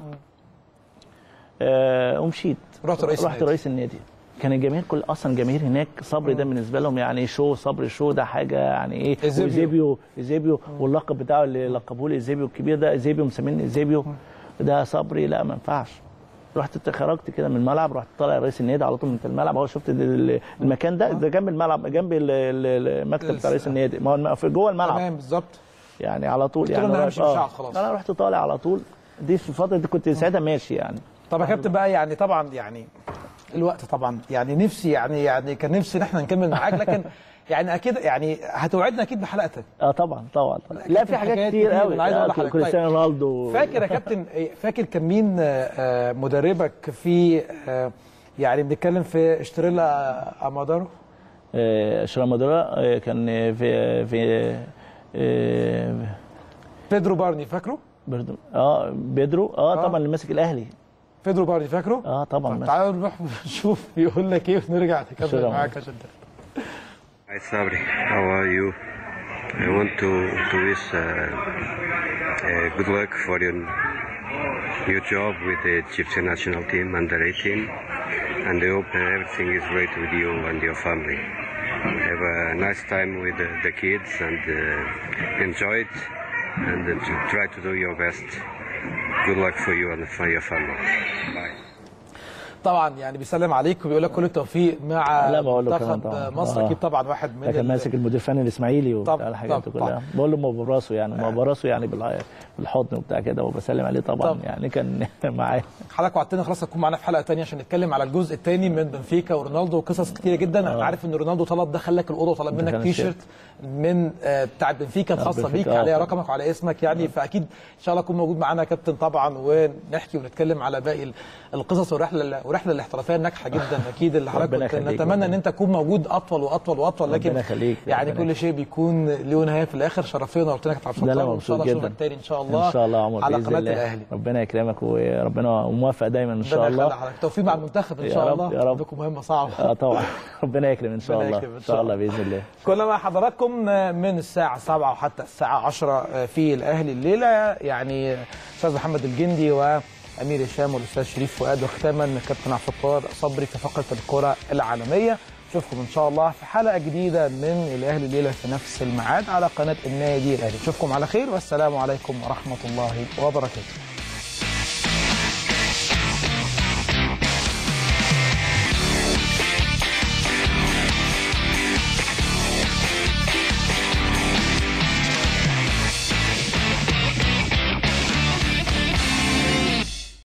آه ومشيت رحت رئيس رحت النادي. رئيس النادي كان الجماهير كل اصلا الجماهير هناك صبري ده بالنسبه لهم يعني شو صبري شو ده حاجه يعني ايه إيزيبيو. ايزيبيو ايزيبيو واللقب بتاعه اللي لقبوه لي ايزيبيو الكبير ده ايزيبيو مسميني ايزيبيو ده صبري لا ما ينفعش رحت خرجت كده من الملعب رحت طالع رئيس النادي على طول من الملعب اهو شفت ال- ال- المكان ده ده جنب الملعب جنب ال- ال- المكتب بتاع رئيس النادي ما هو الم- في جوه الملعب تمام بالظبط يعني على طول له يعني إن أنا رايح- همشي مش آه. هقعد خلاص. انا رحت طالع على طول دي في الفتره دي كنت ساعتها ماشي يعني طب يا كابتن بقى يعني طبعا يعني الوقت طبعا يعني نفسي يعني يعني كان نفسي ان احنا نكمل معاك لكن يعني اكيد يعني هتوعدنا اكيد بحلقتك اه طبعا طبعا لا في حاجات حكايات كتير كتير، قوي أنا عايز أقول آه، لحضرتك. كريستيانو رونالدو فاكر يا كابتن فاكر كان مين آه، آه، مدربك في آه، يعني بنتكلم في اشتريلا امادارو آه، شرامادورا آه، كان في في آه، بيدرو بارني فاكره بردو اه بيدرو اه آه. طبعا اللي ماسك الاهلي بيدرو بارني فاكره اه طبعا طب ماسك. تعالوا نروح نشوف بيقول لك ايه ونرجع نكمل شكراً. معاك عشان ده Hi Sabri, how are you? I want to, to wish uh, uh, good luck for your new job with the Egyptian national team under 18 and I hope uh, everything is great with you and your family. Have a nice time with the, the kids and uh, enjoy it and uh, to try to do your best. Good luck for you and for your family. Bye. طبعا يعني بيسلم عليك وبيقول لك كل التوفيق مع لا، بقول له كمان منتخب طبعاً. مصر آه. اكيد طبعا واحد من ده كان ال- ماسك المدير الفني الاسماعيلي وبتاع طب- الحاجات طب- دي كلها طب. بقول له ما براسه يعني ما براسه يعني بالع- بالحضن وبتاع كده وبسلم عليه طبعا طب. يعني كان معايا حضرتك وعدتنا خلاص هتكون معانا في حلقه تانية عشان نتكلم على الجزء الثاني من بنفيكا ورونالدو وقصص كتيره جدا انا عارف ان رونالدو طلب دخل لك الاوضه وطلب منك كان تي شيرت من آه، بتاع بنفيكا الخاصه بيك بنفيكا، آه. عليها رقمك وعلى اسمك يعني فاكيد ان شاء الله تكون موجود معانا يا كابتن طبعا ونحكي ونتكلم على باقي ال- القصص والرحله والرحله الاحترافيه الناجحه جدا اكيد اللي حضرتك ربنا كنت يخليك، نتمنى ان ربنا. انت تكون موجود اطول واطول واطول لكن ربنا يخليك، يعني ربنا كل شيء بيكون له نهايه في الاخر شرفتنا ونورتنا يا كابتن عبد لا لا الستار وان شاء مبسوط الله جدا اشوفك تاني ان شاء الله ان شاء الله يا عمر على بإذن قناه الله. الاهلي ربنا يكرمك وربنا موفق دايما ان شاء ربنا الله يخلي حضرتك توفيق مع المنتخب ان يا شاء رب، الله يا رب. عندكم مهمه صعبه اه طبعا ربنا يكرم ان شاء ربنا الله يكرم إن ان شاء شاء الله الله. باذن الله كنا مع حضراتكم من الساعة 7 وحتى الساعة 10 في الأهلي الليلة يعني أستاذ محمد الجندي وأمير هشام والأستاذ شريف فؤاد وختاما كابتن عبد الستار صبري في فقرة الكرة العالمية نشوفكم إن شاء الله في حلقة جديدة من الأهلي الليلة في نفس الميعاد على قناة النادي الأهلي نشوفكم على خير والسلام عليكم ورحمة الله وبركاته